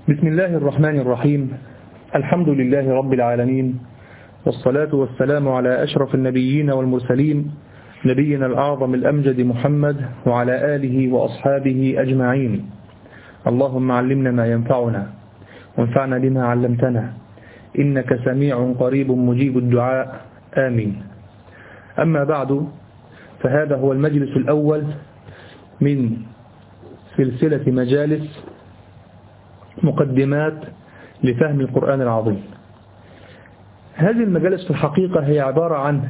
بسم الله الرحمن الرحيم الحمد لله رب العالمين والصلاة والسلام على أشرف النبيين والمرسلين نبينا الأعظم الأمجد محمد وعلى آله وأصحابه أجمعين اللهم علمنا ما ينفعنا وانفعنا بما علمتنا إنك سميع قريب مجيب الدعاء آمين أما بعد فهذا هو المجلس الأول من سلسلة مجالس مقدمات لفهم القرآن العظيم هذه المجالس في الحقيقة هي عبارة عن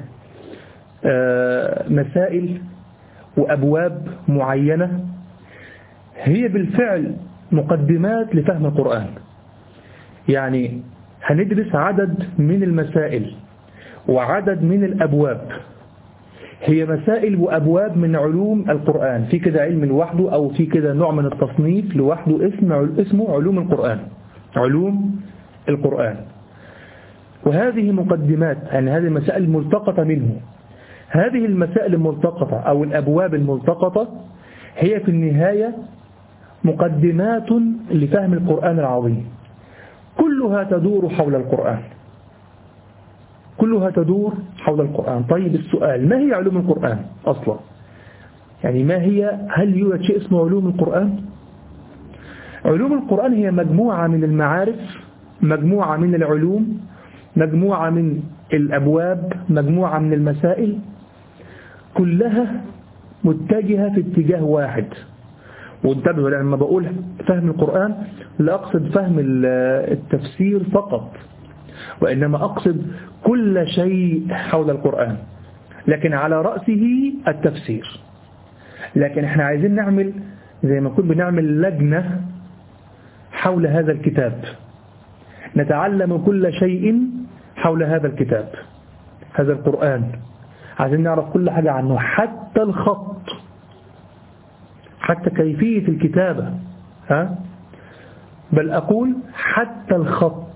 مسائل وأبواب معينة هي بالفعل مقدمات لفهم القرآن يعني هندرس عدد من المسائل وعدد من الأبواب هي مسائل وأبواب من علوم القرآن في كده علم لوحده أو في كده نوع من التصنيف لوحده اسم اسمه علوم القرآن علوم القرآن وهذه مقدمات يعني هذه المسائل ملتقطة منه هذه المسائل الملتقطة أو الأبواب الملتقطة هي في النهاية مقدمات لفهم القرآن العظيم كلها تدور حول القرآن كلها تدور حول القرآن طيب السؤال ما هي علوم القرآن أصلا يعني ما هي هل يوجد شيء اسمه علوم القرآن علوم القرآن هي مجموعة من المعارف مجموعة من العلوم مجموعة من الأبواب مجموعة من المسائل كلها متجهة في اتجاه واحد وانتبهوا لما بقول فهم القرآن لا أقصد فهم التفسير فقط وإنما أقصد كل شيء حول القرآن لكن على رأسه التفسير لكن احنا عايزين نعمل زي ما كنا بنعمل لجنة حول هذا الكتاب نتعلم كل شيء حول هذا الكتاب هذا القرآن عايزين نعرف كل حاجة عنه حتى الخط حتى كيفية الكتابة ها بل أقول حتى الخط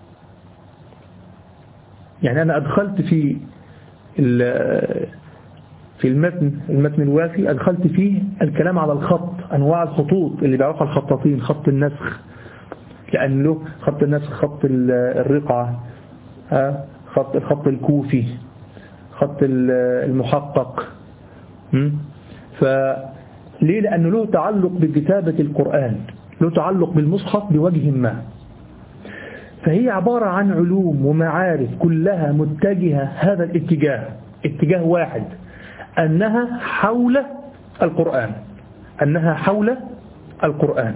يعني أنا أدخلت في في المتن المتن الوافي أدخلت فيه الكلام على الخط أنواع الخطوط اللي بيعرفها الخطاطين خط النسخ لأن له خط النسخ خط الرقعة خط الخط الكوفي خط المحقق فليه لأنه له تعلق بكتابة القرآن له تعلق بالمصحف بوجه ما فهي عبارة عن علوم ومعارف كلها متجهة هذا الاتجاه اتجاه واحد أنها حول القرآن أنها حول القرآن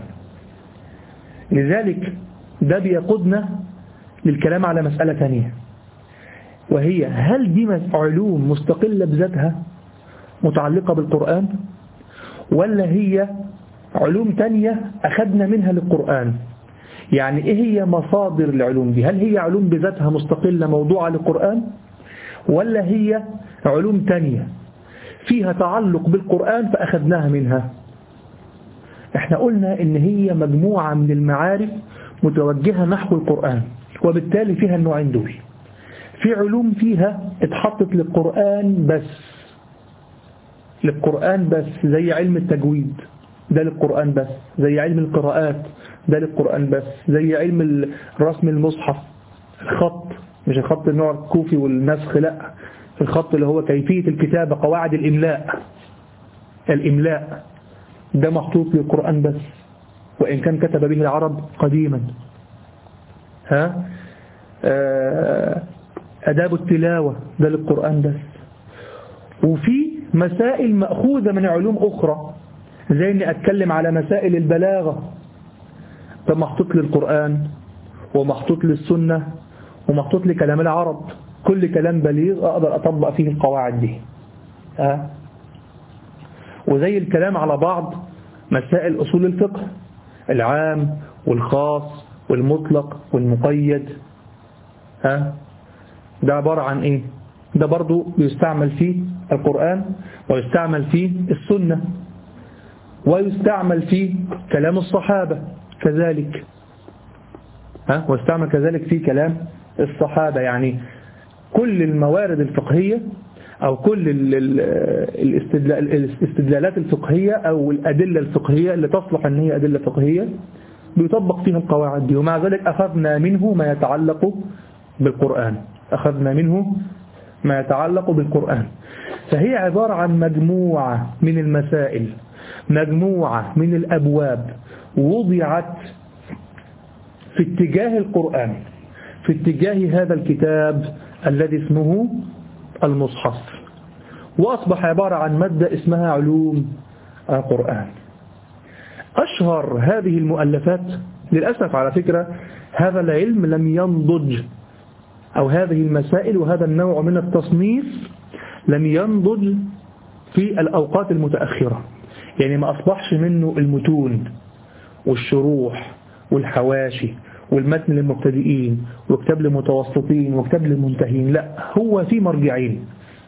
لذلك ده بيقودنا للكلام على مسألة ثانية وهي هل دي علوم مستقلة بذاتها متعلقة بالقرآن ولا هي علوم تانية أخذنا منها للقرآن يعني إيه هي مصادر العلوم دي هل هي علوم بذاتها مستقلة موضوعة للقرآن ولا هي علوم تانية فيها تعلق بالقرآن فأخذناها منها احنا قلنا ان هي مجموعة من المعارف متوجهة نحو القرآن وبالتالي فيها النوعين دول في علوم فيها اتحطت للقرآن بس للقرآن بس زي علم التجويد ده للقرآن بس زي علم القراءات ده للقرآن بس زي علم الرسم المصحف الخط مش الخط النوع الكوفي والنسخ لا الخط اللي هو كيفية الكتابة قواعد الإملاء الإملاء ده محطوط للقرآن بس وإن كان كتب به العرب قديما ها أداب التلاوة ده للقرآن بس وفي مسائل مأخوذة من علوم أخرى زي أني أتكلم على مسائل البلاغة ده محطوط للقرآن ومحطوط للسنة ومحطوط لكلام العرب كل كلام بليغ أقدر أطبق فيه القواعد دي أه؟ وزي الكلام على بعض مسائل أصول الفقه العام والخاص والمطلق والمقيد ها أه؟ ده عبارة عن إيه ده برضو بيستعمل فيه القرآن ويستعمل فيه السنة ويستعمل فيه كلام الصحابة كذلك ها واستعمل كذلك في كلام الصحابة يعني كل الموارد الفقهية أو كل الاستدلالات الفقهية أو الأدلة الفقهية اللي تصلح أن هي أدلة فقهية بيطبق فيها القواعد دي ومع ذلك أخذنا منه ما يتعلق بالقرآن أخذنا منه ما يتعلق بالقرآن فهي عبارة عن مجموعة من المسائل مجموعة من الأبواب وضعت في اتجاه القرآن في اتجاه هذا الكتاب الذي اسمه المصحف وأصبح عبارة عن مادة اسمها علوم القرآن أشهر هذه المؤلفات للأسف على فكرة هذا العلم لم ينضج أو هذه المسائل وهذا النوع من التصنيف لم ينضج في الأوقات المتأخرة يعني ما أصبحش منه المتون والشروح والحواشي والمتن للمبتدئين وكتاب للمتوسطين وكتاب للمنتهين لا هو في مرجعين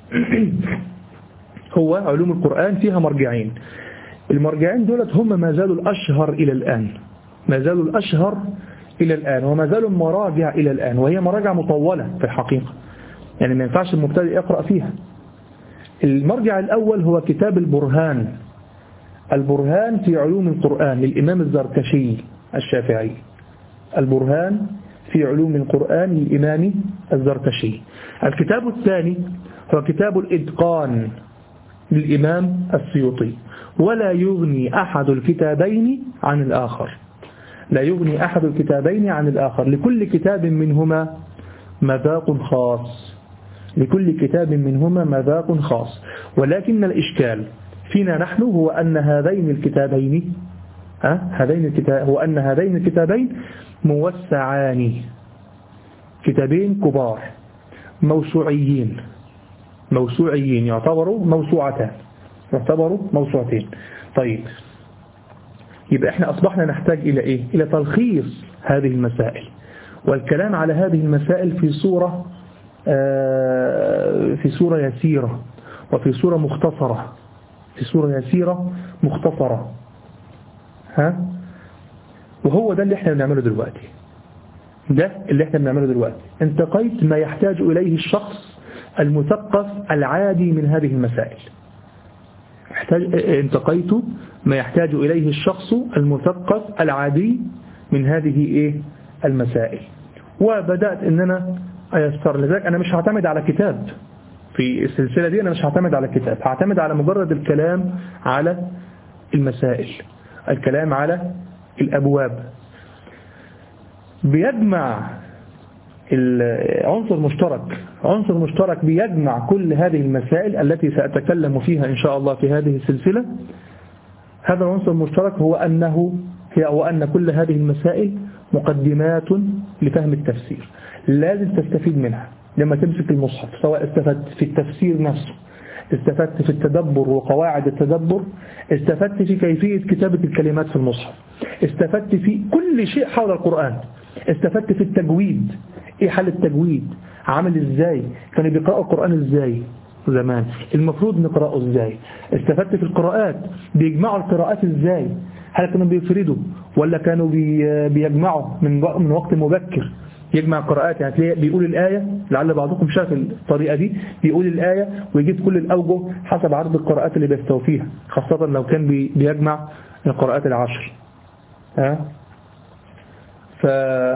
هو علوم القرآن فيها مرجعين المرجعين دولت هم ما زالوا الأشهر إلى الآن ما زالوا الأشهر إلى الآن وما زالوا مراجع إلى الآن وهي مراجع مطولة في الحقيقة يعني ما ينفعش المبتدئ يقرأ فيها المرجع الأول هو كتاب البرهان البرهان في علوم القرآن للإمام الزركشي الشافعي البرهان في علوم القرآن للإمام الزركشي الكتاب الثاني هو كتاب الإتقان للإمام السيوطي ولا يغني أحد الكتابين عن الآخر لا يغني أحد الكتابين عن الآخر لكل كتاب منهما مذاق خاص لكل كتاب منهما مذاق خاص ولكن الإشكال فينا نحن هو أن هذين الكتابين هذين الكتاب هو أن هذين الكتابين موسعان كتابين كبار موسوعيين موسوعيين يعتبروا موسوعتان يعتبروا موسوعتين طيب يبقى احنا أصبحنا نحتاج إلى إيه؟ إلى تلخيص هذه المسائل والكلام على هذه المسائل في صورة آه، في صورة يسيرة وفي صورة مختصرة في صورة يسيرة مختصرة ها وهو ده اللي احنا بنعمله دلوقتي ده اللي احنا بنعمله دلوقتي انتقيت ما يحتاج إليه الشخص المثقف العادي من هذه المسائل انتقيت ما يحتاج إليه الشخص المثقف العادي من هذه إيه المسائل وبدأت أن أنا أيسر لذلك أنا مش هعتمد على كتاب في السلسلة دي أنا مش هعتمد على كتاب هعتمد على مجرد الكلام على المسائل الكلام على الأبواب بيجمع عنصر مشترك عنصر مشترك بيجمع كل هذه المسائل التي سأتكلم فيها إن شاء الله في هذه السلسلة هذا العنصر المشترك هو أنه هو أن كل هذه المسائل مقدمات لفهم التفسير لازم تستفيد منها لما تمسك المصحف سواء استفدت في التفسير نفسه استفدت في التدبر وقواعد التدبر استفدت في كيفية كتابة الكلمات في المصحف استفدت في كل شيء حول القرآن استفدت في التجويد ايه حال التجويد عامل ازاي كانوا بيقرأوا القرآن ازاي زمان المفروض نقرأه ازاي استفدت في القراءات بيجمعوا القراءات ازاي هل كانوا بيفردوا ولا كانوا بيجمعوا من من وقت مبكر يجمع قراءات يعني تلاقيه بيقول الآية لعل بعضكم شاف الطريقة دي بيقول الآية ويجيب كل الأوجه حسب عدد القراءات اللي بيستوفيها خاصة لو كان بيجمع القراءات العشر ها ف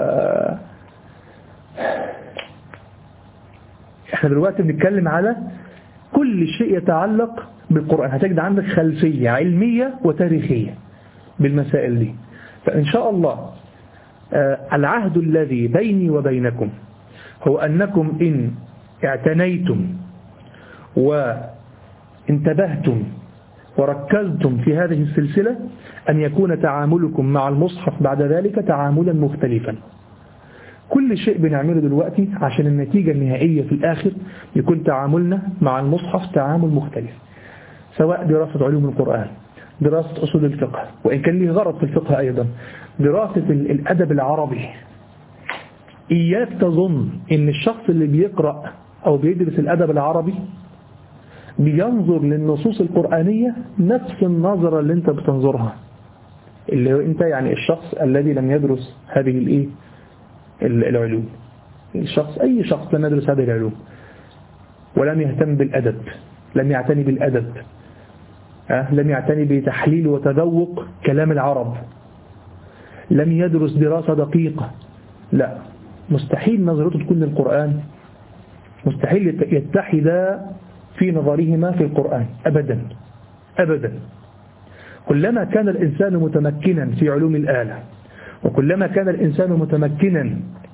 احنا دلوقتي بنتكلم على كل شيء يتعلق بالقرآن هتجد عندك خلفية علمية وتاريخية بالمسائل دي فإن شاء الله آه، العهد الذي بيني وبينكم هو أنكم إن اعتنيتم وانتبهتم وركزتم في هذه السلسلة أن يكون تعاملكم مع المصحف بعد ذلك تعاملا مختلفا كل شيء بنعمله دلوقتي عشان النتيجة النهائية في الآخر يكون تعاملنا مع المصحف تعامل مختلف سواء دراسة علوم القرآن دراسة أصول الفقه وإن كان لي غرض في الفقه أيضا دراسة الأدب العربي إياك تظن إن الشخص اللي بيقرأ أو بيدرس الأدب العربي بينظر للنصوص القرآنية نفس النظرة اللي انت بتنظرها اللي هو انت يعني الشخص الذي لم يدرس هذه الايه العلوم الشخص أي شخص لم يدرس هذه العلوم ولم يهتم بالأدب لم يعتني بالأدب أه؟ لم يعتني بتحليل وتذوق كلام العرب لم يدرس دراسة دقيقة لا مستحيل نظرته تكون للقرآن مستحيل يتحد في نظرهما في القرآن أبدا أبدا كلما كان الإنسان متمكنا في علوم الآلة وكلما كان الإنسان متمكنا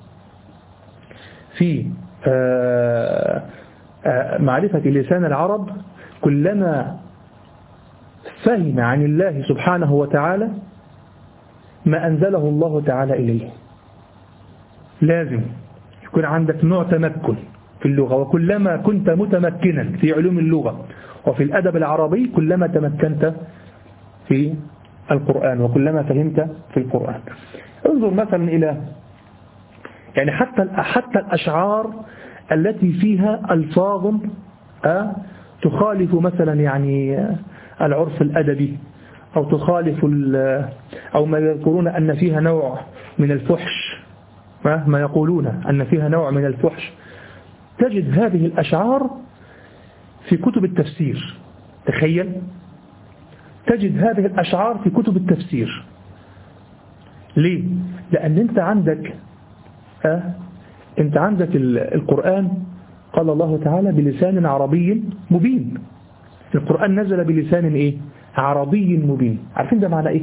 في آه، آه، معرفة لسان العرب كلما فهم عن الله سبحانه وتعالى ما أنزله الله تعالى إليه لازم يكون عندك نوع تمكن في اللغة وكلما كنت متمكنا في علوم اللغة وفي الأدب العربي كلما تمكنت في القرآن وكلما فهمت في القرآن انظر مثلا إلى يعني حتى حتى الأشعار التي فيها ألفاظ آه، تخالف مثلا يعني العرف الأدبي أو تخالف أو ما يذكرون أن فيها نوع من الفحش ما يقولون أن فيها نوع من الفحش تجد هذه الأشعار في كتب التفسير تخيل تجد هذه الأشعار في كتب التفسير ليه؟ لأن أنت عندك أه؟ أنت عندك القرآن قال الله تعالى بلسان عربي مبين القرآن نزل بلسان إيه؟ عربي مبين عارفين ده معنى إيه؟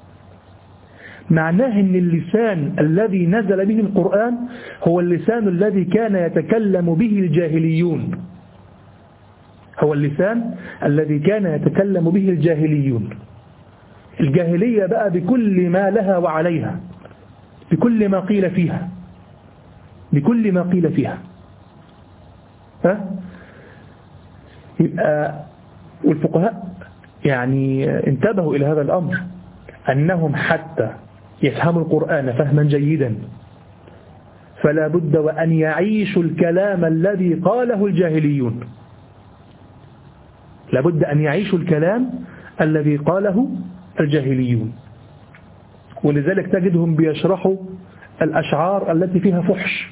معناه أن اللسان الذي نزل به القرآن هو اللسان الذي كان يتكلم به الجاهليون هو اللسان الذي كان يتكلم به الجاهليون الجاهلية بقى بكل ما لها وعليها بكل ما قيل فيها بكل ما قيل فيها ها؟ يبقى والفقهاء يعني انتبهوا إلى هذا الأمر أنهم حتى يفهموا القرآن فهما جيدا فلا بد وأن يعيشوا الكلام الذي قاله الجاهليون لابد أن يعيشوا الكلام الذي قاله الجاهليون ولذلك تجدهم بيشرحوا الأشعار التي فيها فحش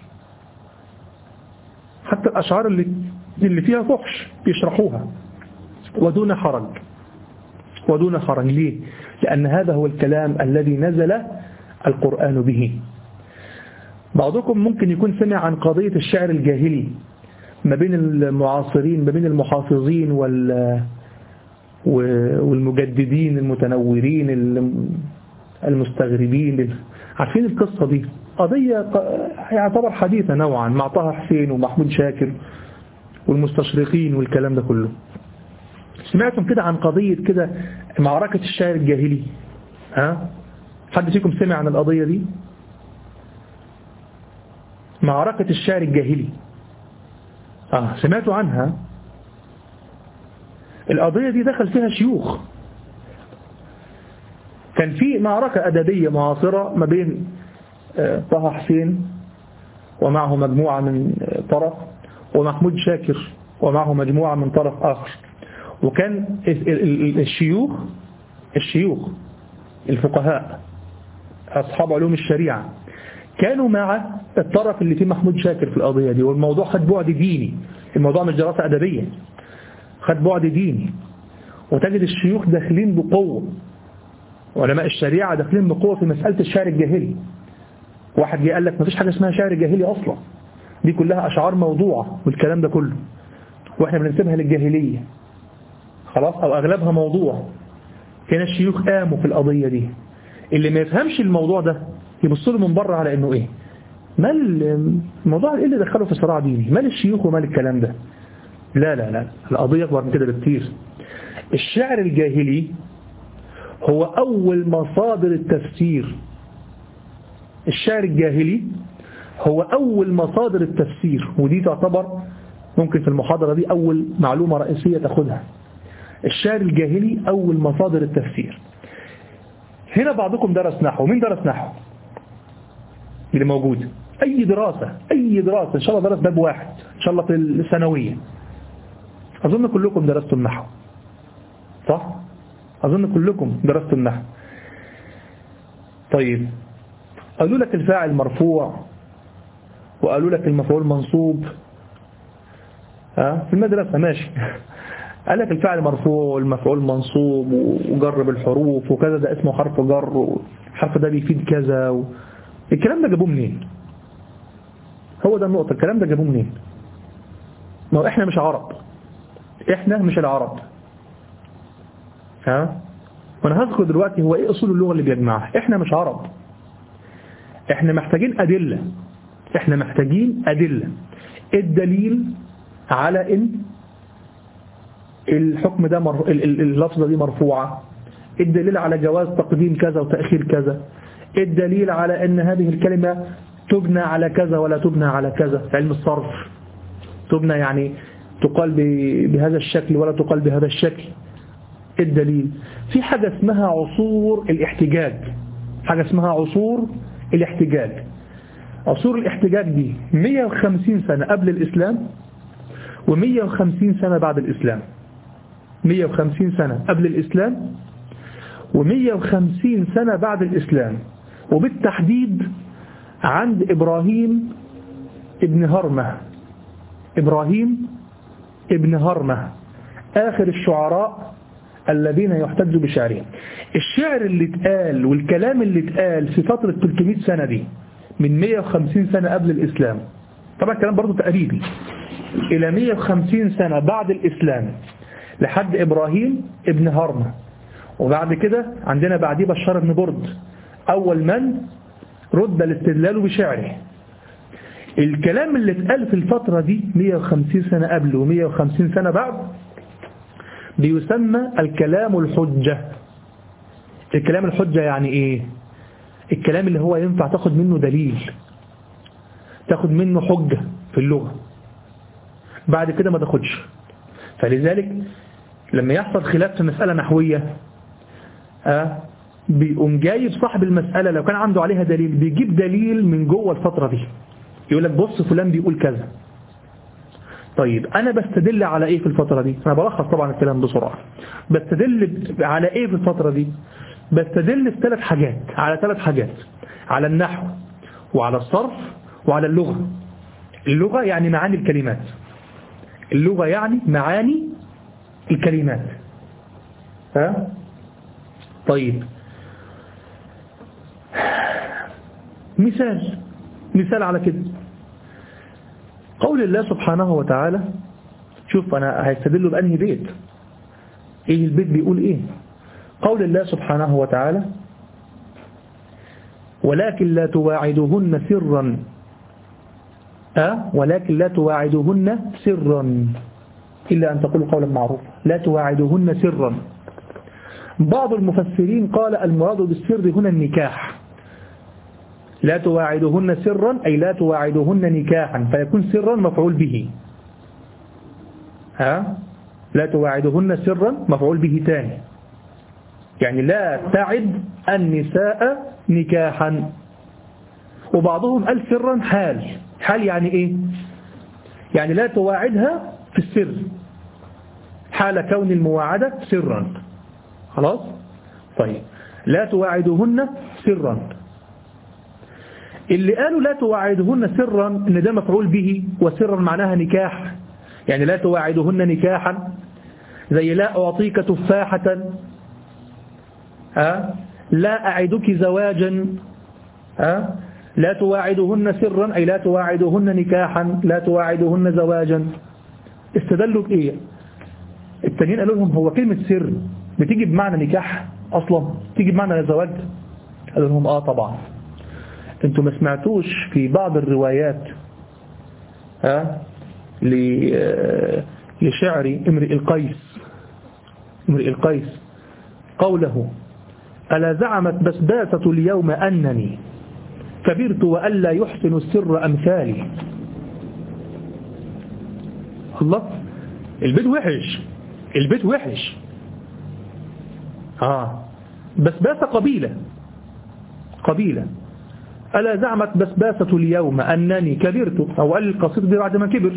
حتى الأشعار اللي, اللي فيها فحش بيشرحوها ودون حرج ودون حرج ليه لأن هذا هو الكلام الذي نزل القرآن به بعضكم ممكن يكون سمع عن قضية الشعر الجاهلي ما بين المعاصرين ما بين المحافظين وال والمجددين المتنورين المستغربين عارفين القصة دي قضية يعتبر حديثة نوعا مع طه حسين ومحمود شاكر والمستشرقين والكلام ده كله سمعتم كده عن قضية كده معركة الشاعر الجاهلي ها حد فيكم سمع عن القضية دي معركة الشاعر الجاهلي آه سمعتوا عنها القضية دي دخل فيها شيوخ كان في معركة أدبية معاصرة ما بين آه، طه حسين ومعه مجموعة من طرف ومحمود شاكر ومعه مجموعة من طرف آخر وكان الشيوخ الشيوخ الفقهاء أصحاب علوم الشريعة كانوا مع الطرف اللي فيه محمود شاكر في القضية دي والموضوع خد بعد ديني الموضوع مش دراسة أدبية خد بعد ديني وتجد الشيوخ داخلين بقوة علماء الشريعة داخلين بقوة في مسألة الشعر الجاهلي واحد جه قال لك مفيش حاجة اسمها شعر جاهلي أصلا دي كلها أشعار موضوعة والكلام ده كله واحنا بنسيبها للجاهلية خلاص أو أغلبها موضوع كان الشيوخ قاموا في القضية دي اللي ما يفهمش الموضوع ده يبص له من بره على انه ايه ما الموضوع ايه اللي دخله في صراع ديني مال الشيوخ ومال الكلام ده لا لا لا القضية أكبر من كده بكتير الشعر الجاهلي هو أول مصادر التفسير الشعر الجاهلي هو أول مصادر التفسير ودي تعتبر ممكن في المحاضرة دي أول معلومة رئيسية تاخدها الشعر الجاهلي أول مصادر التفسير هنا بعضكم درس نحو مين درس نحو اللي موجود أي دراسة أي دراسة إن شاء الله درس باب واحد إن شاء الله في الثانوية أظن كلكم درستوا النحو صح؟ أظن كلكم درستوا النحو طيب قالوا لك الفاعل مرفوع وقالوا لك المفعول منصوب ها في المدرسة ماشي قال لك الفعل مرفوع والمفعول منصوب وجر بالحروف وكذا ده اسمه حرف جر والحرف ده بيفيد كذا و... الكلام ده جابوه منين هو ده النقطة الكلام ده جابوه منين ما هو احنا مش عرب احنا مش العرب ها وانا هذكر دلوقتي هو ايه اصول اللغة اللي بيجمعها احنا مش عرب احنا محتاجين ادلة احنا محتاجين ادلة الدليل على ان الحكم ده مر... اللفظة دي مرفوعة الدليل على جواز تقديم كذا وتأخير كذا الدليل على ان هذه الكلمة تبنى على كذا ولا تبنى على كذا في علم الصرف تبنى يعني تقال بهذا الشكل ولا تقال بهذا الشكل الدليل في حاجة اسمها عصور الاحتجاج حاجة اسمها عصور الاحتجاج عصور الاحتجاج دي 150 سنة قبل الإسلام و150 سنة بعد الإسلام 150 سنة قبل الإسلام و150 سنة بعد الإسلام وبالتحديد عند إبراهيم ابن هرمة إبراهيم ابن هرمة آخر الشعراء الذين يحتج بشعرهم الشعر اللي اتقال والكلام اللي اتقال في فترة 300 سنة دي من 150 سنة قبل الإسلام طبعا الكلام برضو تقريبي إلى 150 سنة بعد الإسلام لحد إبراهيم ابن هرمة وبعد كده عندنا بعديه بشار بن برد أول من رد الاستدلال بشعره الكلام اللي اتقال في الفترة دي 150 سنة قبل و150 سنة بعد بيسمى الكلام الحجة الكلام الحجة يعني ايه الكلام اللي هو ينفع تاخد منه دليل تاخد منه حجة في اللغة بعد كده ما تاخدش فلذلك لما يحصل خلاف في مسألة نحوية أه بيقوم جايب صاحب المسألة لو كان عنده عليها دليل بيجيب دليل من جوه الفترة دي يقول لك بص فلان بيقول كذا طيب أنا بستدل على إيه في الفترة دي أنا بلخص طبعا الكلام بسرعة بستدل على إيه في الفترة دي بستدل في ثلاث حاجات على ثلاث حاجات على النحو وعلى الصرف وعلى اللغة اللغة يعني معاني الكلمات اللغة يعني معاني الكلمات ها طيب مثال مثال على كده قول الله سبحانه وتعالى شوف أنا هيستدلوا بأنهي بيت إيه البيت بيقول إيه قول الله سبحانه وتعالى ولكن لا تواعدهن سرا أه ولكن لا تواعدهن سرا إلا أن تقولوا قولا معروفا لا تواعدهن سرا بعض المفسرين قال المراد بالسر هنا النكاح لا تواعدهن سرا أي لا تواعدهن نكاحا فيكون سرا مفعول به ها لا تواعدهن سرا مفعول به ثاني يعني لا تعد النساء نكاحا وبعضهم قال سرا حال حال يعني ايه يعني لا تواعدها في السر حال كون المواعدة سرا خلاص طيب لا تواعدهن سرا اللي قالوا لا تواعدهن سرا ان ده مفعول به وسرا معناها نكاح يعني لا تواعدهن نكاحا زي لا أعطيك تفاحة ها لا أعدك زواجا ها لا تواعدهن سرا أي لا تواعدهن نكاحا لا تواعدهن زواجا استدلوا بإيه التانيين قالوا لهم هو كلمة سر بتيجي بمعنى نكاح أصلا تيجي بمعنى زواج قالوا لهم آه طبعا انتوا ما سمعتوش في بعض الروايات ها لشعر امرئ القيس امرئ القيس قوله ألا زعمت بسباسة اليوم أنني كبرت وألا يحسن السر أمثالي الله البيت وحش البيت وحش آه بسباسة قبيلة قبيلة ألا زعمت بسباسة اليوم أنني كبرت أو قال القصيد دي بعد ما كبر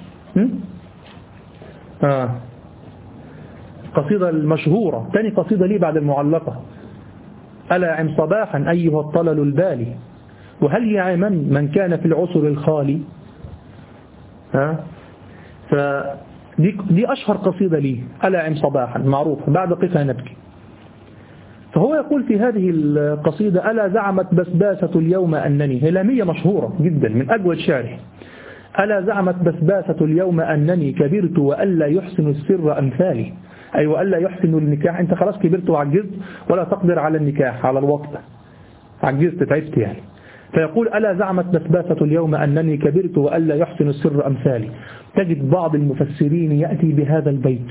آه القصيدة المشهورة ثاني قصيدة لي بعد المعلقة ألا عم صباحا أيها الطلل البالي وهل يعمن من كان في العسر الخالي ها دي, دي أشهر قصيدة لي ألا عم صباحا معروفة بعد قفا نبكي فهو يقول في هذه القصيدة ألا زعمت بسباسة اليوم أنني هلامية مشهورة جدا من أجود شعره ألا زعمت بسباسة اليوم أنني كبرت وألا يحسن السر أمثالي أي وألا يحسن النكاح أنت خلاص كبرت وعجزت ولا تقدر على النكاح على الوقت عجزت تعبت يعني فيقول ألا زعمت بسباسة اليوم أنني كبرت وألا يحسن السر أمثالي تجد بعض المفسرين يأتي بهذا البيت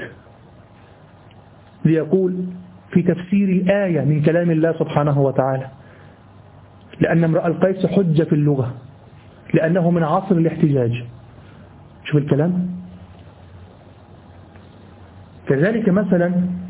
ليقول في تفسير الآية من كلام الله سبحانه وتعالى لأن امرأ القيس حجة في اللغة لأنه من عصر الاحتجاج شوف الكلام كذلك مثلا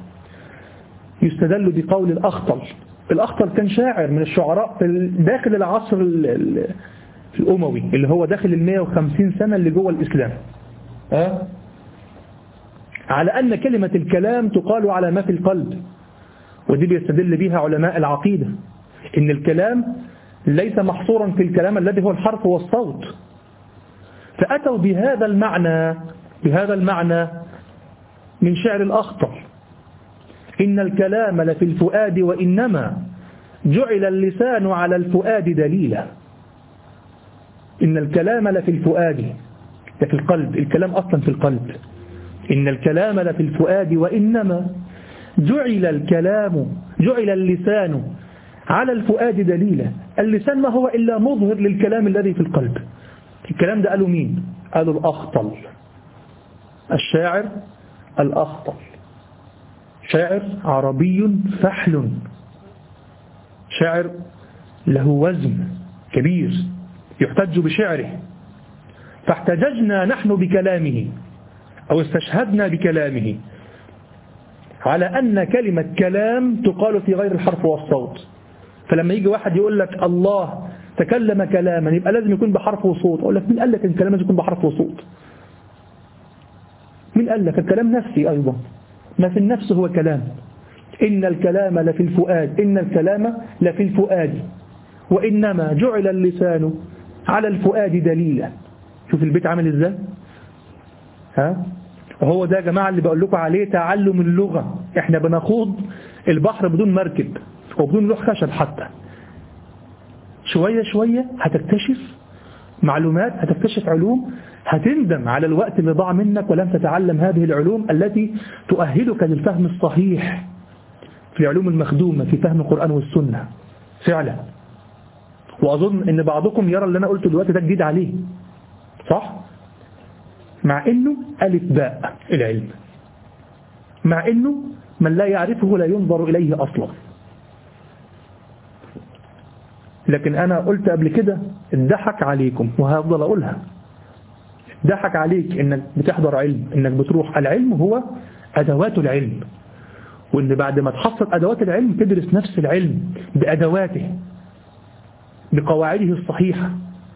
يستدل بقول الأخطل الأخطل كان شاعر من الشعراء داخل العصر الأموي اللي هو داخل ال 150 سنة اللي جوه الإسلام أه؟ على أن كلمة الكلام تقال على ما في القلب ودي بيستدل بها علماء العقيدة إن الكلام ليس محصورا في الكلام الذي هو الحرف والصوت فأتوا بهذا المعنى بهذا المعنى من شعر الأخطر إن الكلام لفي الفؤاد وإنما جعل اللسان على الفؤاد دليلا إن الكلام لفي الفؤاد لفي القلب الكلام أصلا في القلب إن الكلام لفي الفؤاد وإنما جعل الكلام جعل اللسان على الفؤاد دليلا اللسان ما هو إلا مظهر للكلام الذي في القلب الكلام ده قالوا مين قالوا الأخطل الشاعر الأخطل شاعر عربي فحل شاعر له وزن كبير يحتج بشعره فاحتججنا نحن بكلامه أو استشهدنا بكلامه على أن كلمة كلام تقال في غير الحرف والصوت فلما يجي واحد يقول لك الله تكلم كلاما يبقى لازم يكون بحرف وصوت أقول لك مين قال لك الكلام لازم يكون بحرف وصوت مين قال لك الكلام نفسي أيضا ما في النفس هو كلام إن الكلام لفي الفؤاد إن الكلام لفي الفؤاد وإنما جعل اللسان على الفؤاد دليلا شوف البيت عامل ازاي ها وهو ده يا جماعة اللي بقول لكم عليه تعلم اللغة احنا بنخوض البحر بدون مركب وبدون لوح خشب حتى شوية شوية هتكتشف معلومات هتكتشف علوم هتندم على الوقت اللي ضاع منك ولم تتعلم هذه العلوم التي تؤهلك للفهم الصحيح في العلوم المخدومة في فهم القرآن والسنة فعلا وأظن أن بعضكم يرى اللي أنا قلته دلوقتي ده جديد عليه صح؟ مع أنه ألف باء العلم مع أنه من لا يعرفه لا ينظر إليه أصلا لكن أنا قلت قبل كده اتضحك عليكم وهفضل أقولها ضحك عليك انك بتحضر علم انك بتروح العلم هو ادوات العلم وان بعد ما تحصل ادوات العلم تدرس نفس العلم بادواته بقواعده الصحيحة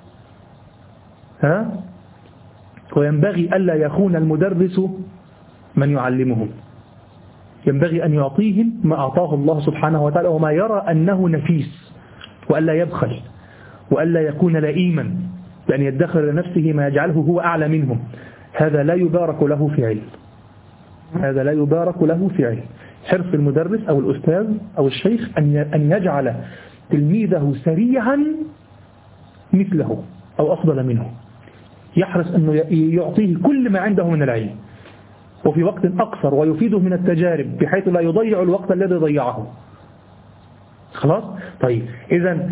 ها وينبغي ألا يخون المدرس من يعلمهم ينبغي أن يعطيهم ما أعطاه الله سبحانه وتعالى وما يرى أنه نفيس وألا يبخل وألا يكون لئيما بأن يدخر لنفسه ما يجعله هو أعلى منهم هذا لا يبارك له في علم هذا لا يبارك له في علم حرص المدرس أو الأستاذ أو الشيخ أن يجعل تلميذه سريعا مثله أو أفضل منه يحرص أنه يعطيه كل ما عنده من العلم وفي وقت أقصر ويفيده من التجارب بحيث لا يضيع الوقت الذي ضيعه خلاص طيب إذا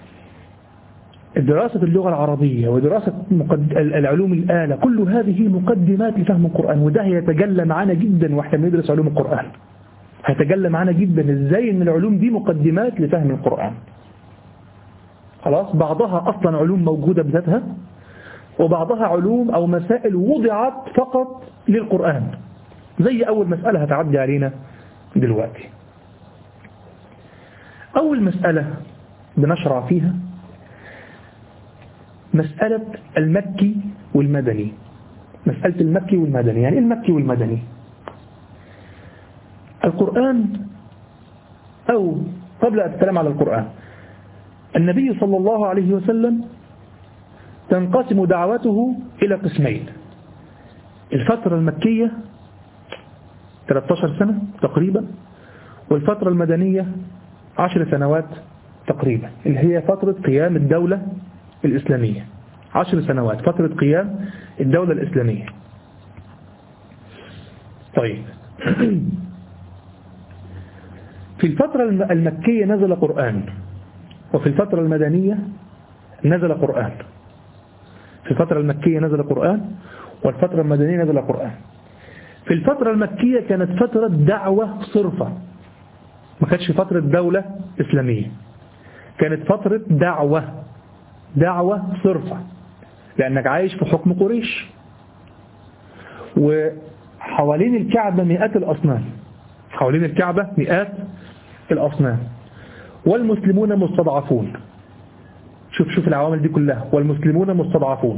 دراسة اللغة العربية ودراسة العلوم الآلة كل هذه مقدمات لفهم القرآن وده هيتجلى معنا جدا واحنا بندرس علوم القرآن هيتجلى معنا جدا ازاي ان العلوم دي مقدمات لفهم القرآن خلاص بعضها أصلا علوم موجودة بذاتها وبعضها علوم أو مسائل وضعت فقط للقرآن زي أول مسألة هتعدي علينا دلوقتي أول مسألة بنشرع فيها مسألة المكي والمدني مسألة المكي والمدني يعني المكي والمدني القرآن أو قبل أن أتكلم على القرآن النبي صلى الله عليه وسلم تنقسم دعوته إلى قسمين الفترة المكية 13 سنة تقريبا والفترة المدنية 10 سنوات تقريبا اللي هي فترة قيام الدولة الإسلامية 10 سنوات فترة قيام الدولة الإسلامية طيب في الفترة المكية نزل قرآن وفي الفترة المدنية نزل قرآن في الفترة المكية نزل قرآن والفترة المدنية نزل قرآن في الفترة المكية كانت فترة دعوة صرفة ما كانتش فترة دولة إسلامية كانت فترة دعوة دعوة صرفة لأنك عايش في حكم قريش وحوالين الكعبة مئات الأصنام حوالين الكعبة مئات الأصنام والمسلمون مستضعفون شوف شوف العوامل دي كلها والمسلمون مستضعفون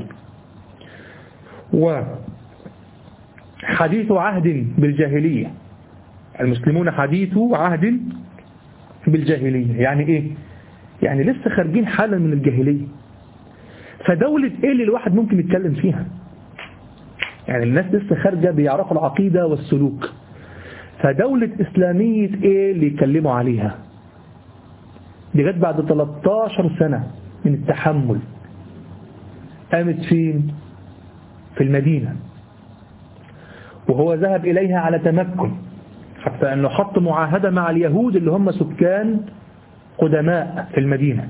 وحديث عهد بالجاهلية المسلمون حديث عهد بالجاهلية يعني ايه يعني لسه خارجين حالا من الجاهلية فدولة ايه اللي الواحد ممكن يتكلم فيها يعني الناس لسه خارجة بيعرفوا العقيدة والسلوك فدولة إسلامية ايه اللي يتكلموا عليها دي جت بعد 13 سنة من التحمل قامت فين في المدينة وهو ذهب إليها على تمكن حتى أنه حط معاهدة مع اليهود اللي هم سكان قدماء في المدينة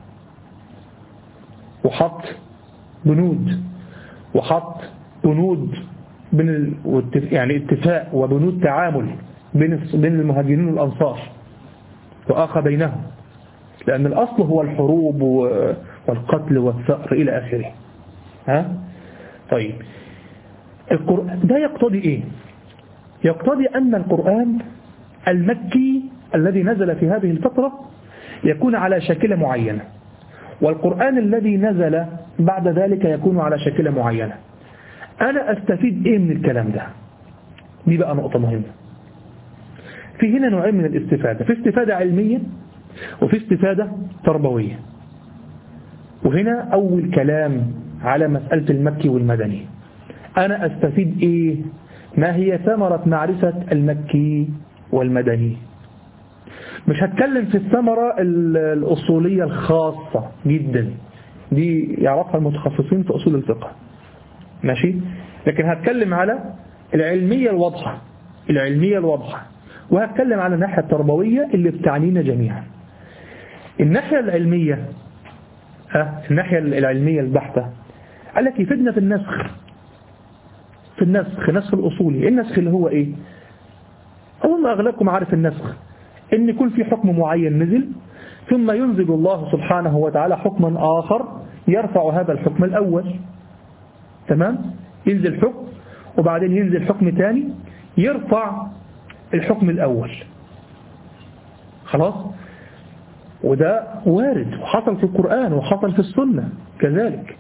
وحط بنود وحط بنود بين يعني اتفاق وبنود تعامل بين بين المهاجرين والأنصار وآخى بينهم لأن الأصل هو الحروب والقتل والثأر إلى آخره ها طيب القرآن ده يقتضي إيه يقتضي أن القرآن المكي الذي نزل في هذه الفترة يكون على شكل معينة والقرآن الذي نزل بعد ذلك يكون على شكل معينة أنا أستفيد إيه من الكلام ده دي بقى نقطة مهمة في هنا نوعين من الاستفادة في استفادة علمية وفي استفادة تربوية وهنا أول كلام على مسألة المكي والمدني أنا أستفيد إيه ما هي ثمرة معرفة المكي والمدني مش هتكلم في الثمرة الأصولية الخاصة جدا دي يعرفها المتخصصين في أصول الفقه ماشي لكن هتكلم على العلمية الواضحة العلمية الواضحة وهتكلم على الناحية التربوية اللي بتعنينا جميعا الناحية العلمية ها الناحية العلمية البحتة قال لك يفيدنا في النسخ في النسخ نسخ الأصولي النسخ اللي هو إيه أظن أغلبكم عارف النسخ إن يكون في حكم معين نزل ثم ينزل الله سبحانه وتعالى حكما آخر يرفع هذا الحكم الأول تمام ينزل حكم وبعدين ينزل حكم ثاني يرفع الحكم الأول خلاص وده وارد وحصل في القرآن وحصل في السنة كذلك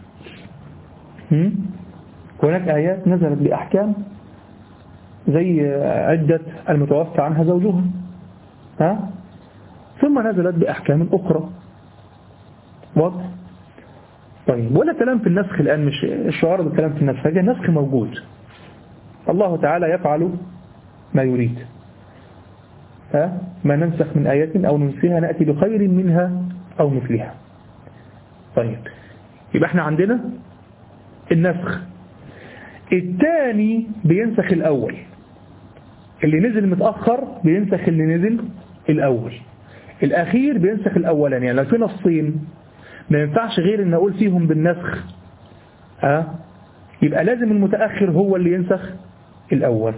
هناك آيات نزلت بأحكام زي عدة المتوفى عنها زوجها ها؟ ثم نزلت بأحكام أخرى واضح طيب ولا كلام في النسخ الآن مش الشعار بالكلام في النسخ هذا النسخ موجود الله تعالى يفعل ما يريد ها؟ ما ننسخ من آيات أو ننسيها نأتي بخير منها أو مثلها طيب يبقى احنا عندنا النسخ الثاني بينسخ الأول اللي نزل متأخر بينسخ اللي نزل الأول الأخير بينسخ الأولاني يعني لو في نصين ما ينفعش غير ان اقول فيهم بالنسخ أه؟ يبقى لازم المتأخر هو اللي ينسخ الأول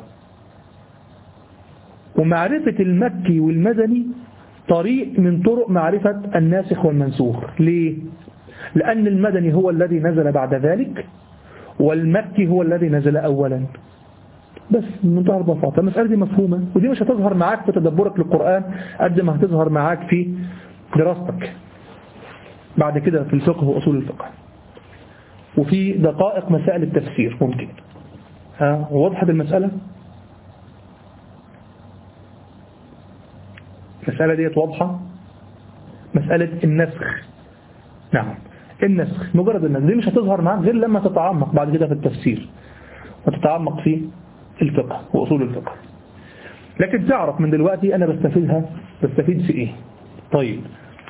ومعرفة المكي والمدني طريق من طرق معرفة الناسخ والمنسوخ ليه؟ لأن المدني هو الذي نزل بعد ذلك والمكي هو الذي نزل أولا بس من منتهى البساطة المسألة دي مفهومة ودي مش هتظهر معاك في تدبرك للقرآن قد ما هتظهر معاك في دراستك بعد كده في الفقه وأصول الفقه وفي دقائق مسائل التفسير ممكن ها وضحت المسألة المسألة ديت واضحة مسألة النسخ نعم النسخ مجرد النسخ دي مش هتظهر معاك غير لما تتعمق بعد كده في التفسير وتتعمق في الفقه وأصول الفقه لكن تعرف من دلوقتي أنا بستفيدها بستفيد في إيه طيب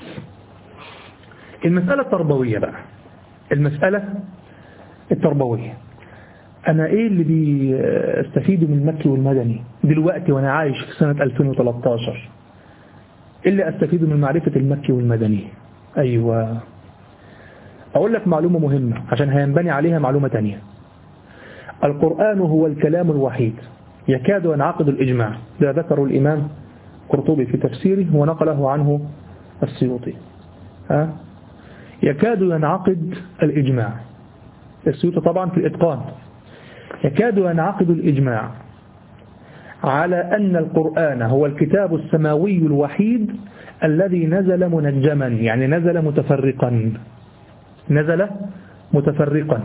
المسألة التربوية بقى المسألة التربوية أنا إيه اللي بيستفيده من المكي والمدني دلوقتي وأنا عايش في سنة 2013 إيه اللي أستفيده من معرفة المكي والمدني أيوة أقول لك معلومة مهمة عشان هينبني عليها معلومة تانية القرآن هو الكلام الوحيد يكاد ينعقد الإجماع ده ذكر الإمام قرطبي في تفسيره ونقله عنه السيوطي ها؟ يكاد ينعقد الإجماع السيوطي طبعا في الإتقان يكاد ينعقد الإجماع على أن القرآن هو الكتاب السماوي الوحيد الذي نزل منجما يعني نزل متفرقا نزل متفرقا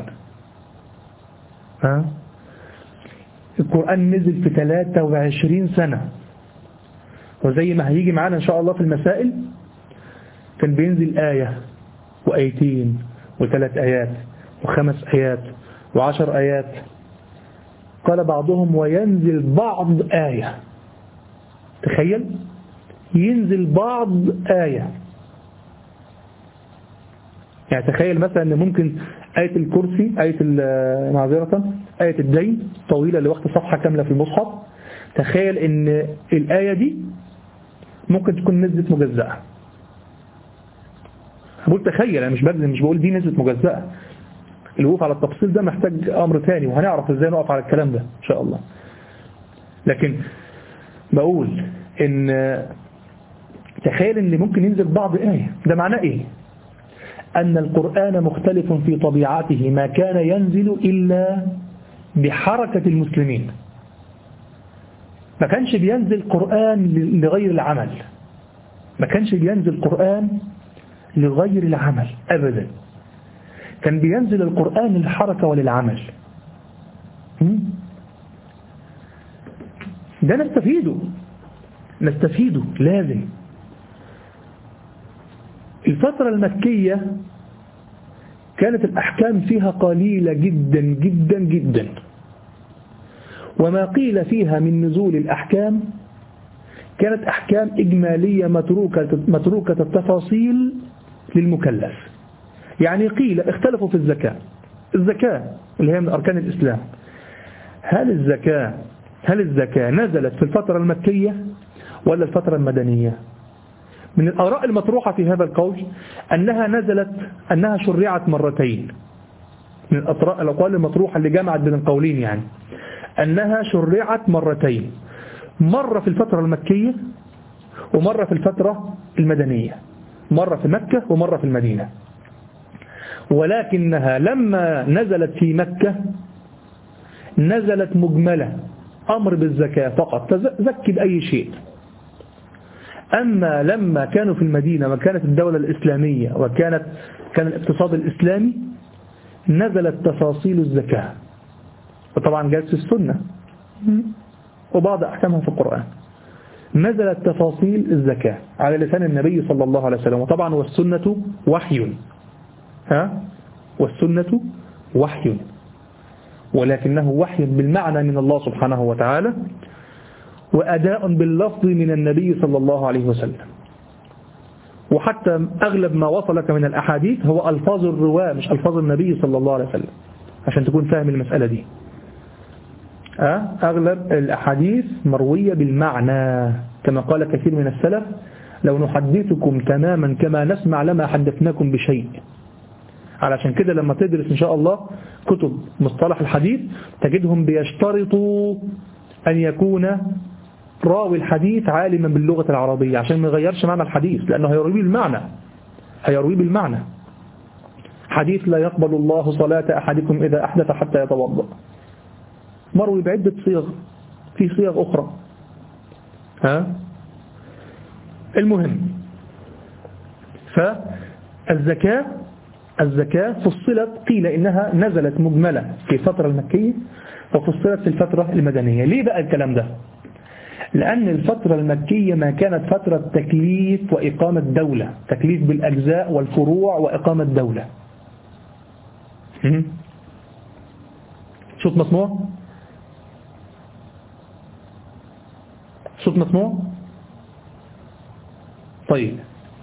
ها القرآن نزل في 23 سنة وزي ما هيجي معانا إن شاء الله في المسائل كان بينزل آية وآيتين وثلاث آيات وخمس آيات وعشر آيات قال بعضهم وينزل بعض آية تخيل ينزل بعض آية يعني تخيل مثلا ان ممكن آية الكرسي آية معذرة آية الدين طويلة لوقت صفحة كاملة في المصحف تخيل ان الآية دي ممكن تكون نزلت مجزأة بقول تخيل انا مش بجزم مش بقول دي نزلت مجزأة الوقوف على التفصيل ده محتاج امر ثاني وهنعرف ازاي نقف على الكلام ده ان شاء الله لكن بقول ان تخيل ان ممكن ينزل بعض آية ده معناه ايه أن القرآن مختلف في طبيعته ما كان ينزل إلا بحركة المسلمين ما كانش بينزل قرآن لغير العمل ما كانش بينزل قرآن لغير العمل أبدا كان بينزل القرآن للحركة وللعمل ده نستفيده نستفيده لازم الفترة المكية كانت الأحكام فيها قليلة جدا جدا جدا وما قيل فيها من نزول الأحكام كانت أحكام إجمالية متروكة, متروكة التفاصيل للمكلف يعني قيل اختلفوا في الزكاة الزكاة اللي هي من أركان الإسلام هل الزكاة هل الزكاة نزلت في الفترة المكية ولا الفترة المدنية من الآراء المطروحة في هذا القول أنها نزلت أنها شرعت مرتين من الأقوال المطروحة اللي جمعت بين القولين يعني أنها شرعت مرتين مرة في الفترة المكية ومرة في الفترة المدنية مرة في مكة ومرة في المدينة ولكنها لما نزلت في مكة نزلت مجملة أمر بالزكاة فقط تزكي بأي شيء أما لما كانوا في المدينة وكانت الدولة الإسلامية وكانت كان الاقتصاد الإسلامي نزلت تفاصيل الزكاة وطبعا جاءت في السنة وبعض أحكامها في القرآن نزلت تفاصيل الزكاة على لسان النبي صلى الله عليه وسلم وطبعا والسنة وحي ها والسنة وحي ولكنه وحي بالمعنى من الله سبحانه وتعالى وأداء باللفظ من النبي صلى الله عليه وسلم وحتى أغلب ما وصلك من الأحاديث هو ألفاظ الرواة مش ألفاظ النبي صلى الله عليه وسلم عشان تكون فاهم المسألة دي أه؟ أغلب الأحاديث مروية بالمعنى كما قال كثير من السلف لو نحدثكم تماما كما نسمع لما حدثناكم بشيء علشان كده لما تدرس إن شاء الله كتب مصطلح الحديث تجدهم بيشترطوا أن يكون راوي الحديث عالما باللغة العربية عشان ما يغيرش معنى الحديث لأنه هيرويه بالمعنى هيرويه بالمعنى حديث لا يقبل الله صلاة أحدكم إذا أحدث حتى يتوضأ مروي بعدة صيغ في صيغ أخرى ها المهم فالزكاة الزكاة فصلت قيل إنها نزلت مجملة في الفترة المكية وفصلت في الفترة المدنية ليه بقى الكلام ده لأن الفترة المكية ما كانت فترة تكليف وإقامة دولة تكليف بالأجزاء والفروع وإقامة دولة شوف مسموع صوت مسموع طيب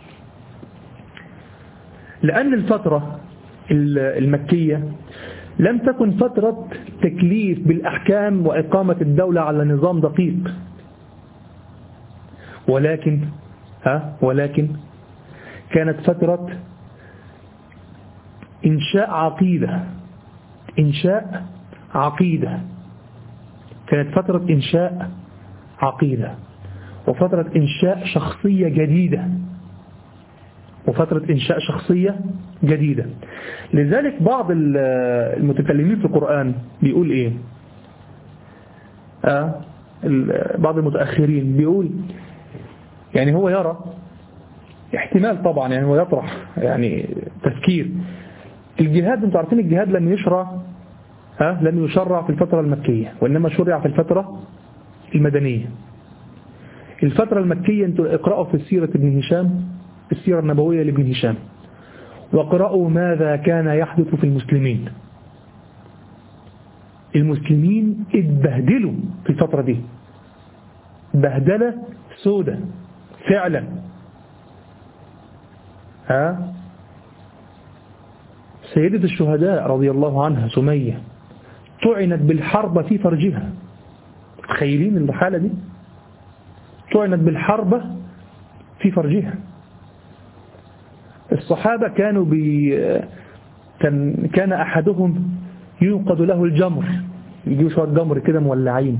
لأن الفترة المكية لم تكن فترة تكليف بالأحكام وإقامة الدولة على نظام دقيق ولكن ها ولكن كانت فترة إنشاء عقيدة إنشاء عقيدة كانت فترة إنشاء عقيدة وفترة إنشاء شخصية جديدة وفترة إنشاء شخصية جديدة لذلك بعض المتكلمين في القرآن بيقول إيه آه بعض المتأخرين بيقول يعني هو يرى احتمال طبعا يعني هو يطرح يعني تفكير الجهاد انتوا عارفين الجهاد لم يشرع ها لم يشرع في الفترة المكية وإنما شرع في الفترة المدنية الفترة المكية انتوا اقرأوا في سيرة ابن هشام السيرة النبوية لابن هشام واقرأوا ماذا كان يحدث في المسلمين المسلمين اتبهدلوا في الفترة دي بهدلة سودة فعلا ها سيدة الشهداء رضي الله عنها سمية طعنت بالحربة في فرجها تخيلين الحالة دي طعنت بالحربة في فرجها الصحابة كانوا بي كان, كان أحدهم يوقد له الجمر يجيوا شوية جمر كده مولعين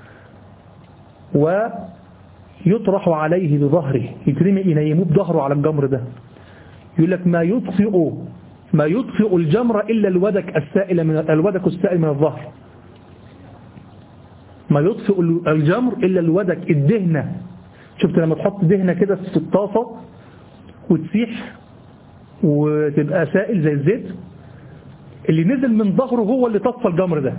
ويطرح عليه بظهره يترمي ينيموه بظهره على الجمر ده يقول لك ما يطفئ ما يطفئ الجمر إلا الودك السائل من الودك السائل من الظهر ما يطفئ الجمر إلا الودك الدهنة شفت لما تحط دهنة كده في الطاسة وتسيح وتبقى سائل زي الزيت اللي نزل من ظهره هو اللي طفى الجمر ده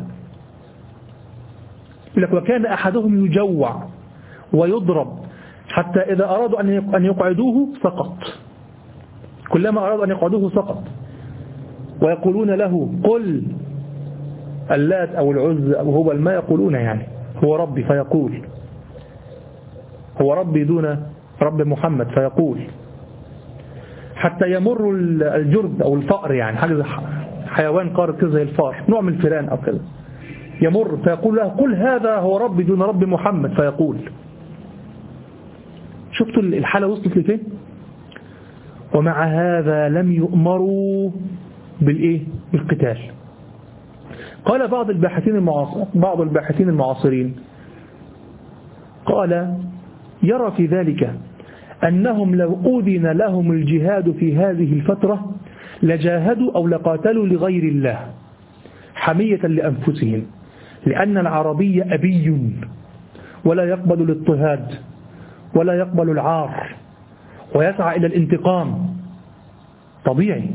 لك وكان أحدهم يجوع ويضرب حتى إذا أرادوا أن يقعدوه سقط كلما أرادوا أن يقعدوه سقط ويقولون له قل اللات أو العز أو هو ما يقولون يعني هو ربي فيقول هو ربي دون رب محمد فيقول حتى يمر الجرد أو الفأر يعني حاجة حيوان قارب كده زي الفار نوع من الفيران أو كده يمر فيقول له قل هذا هو ربي دون رب محمد فيقول شفتوا الحالة وصلت لفين ومع هذا لم يؤمروا بالإيه بالقتال قال بعض الباحثين المعاصر بعض الباحثين المعاصرين قال يرى في ذلك أنهم لو أذن لهم الجهاد في هذه الفترة لجاهدوا أو لقاتلوا لغير الله حمية لأنفسهم لأن العربي أبي ولا يقبل الاضطهاد ولا يقبل العار ويسعى إلى الانتقام طبيعي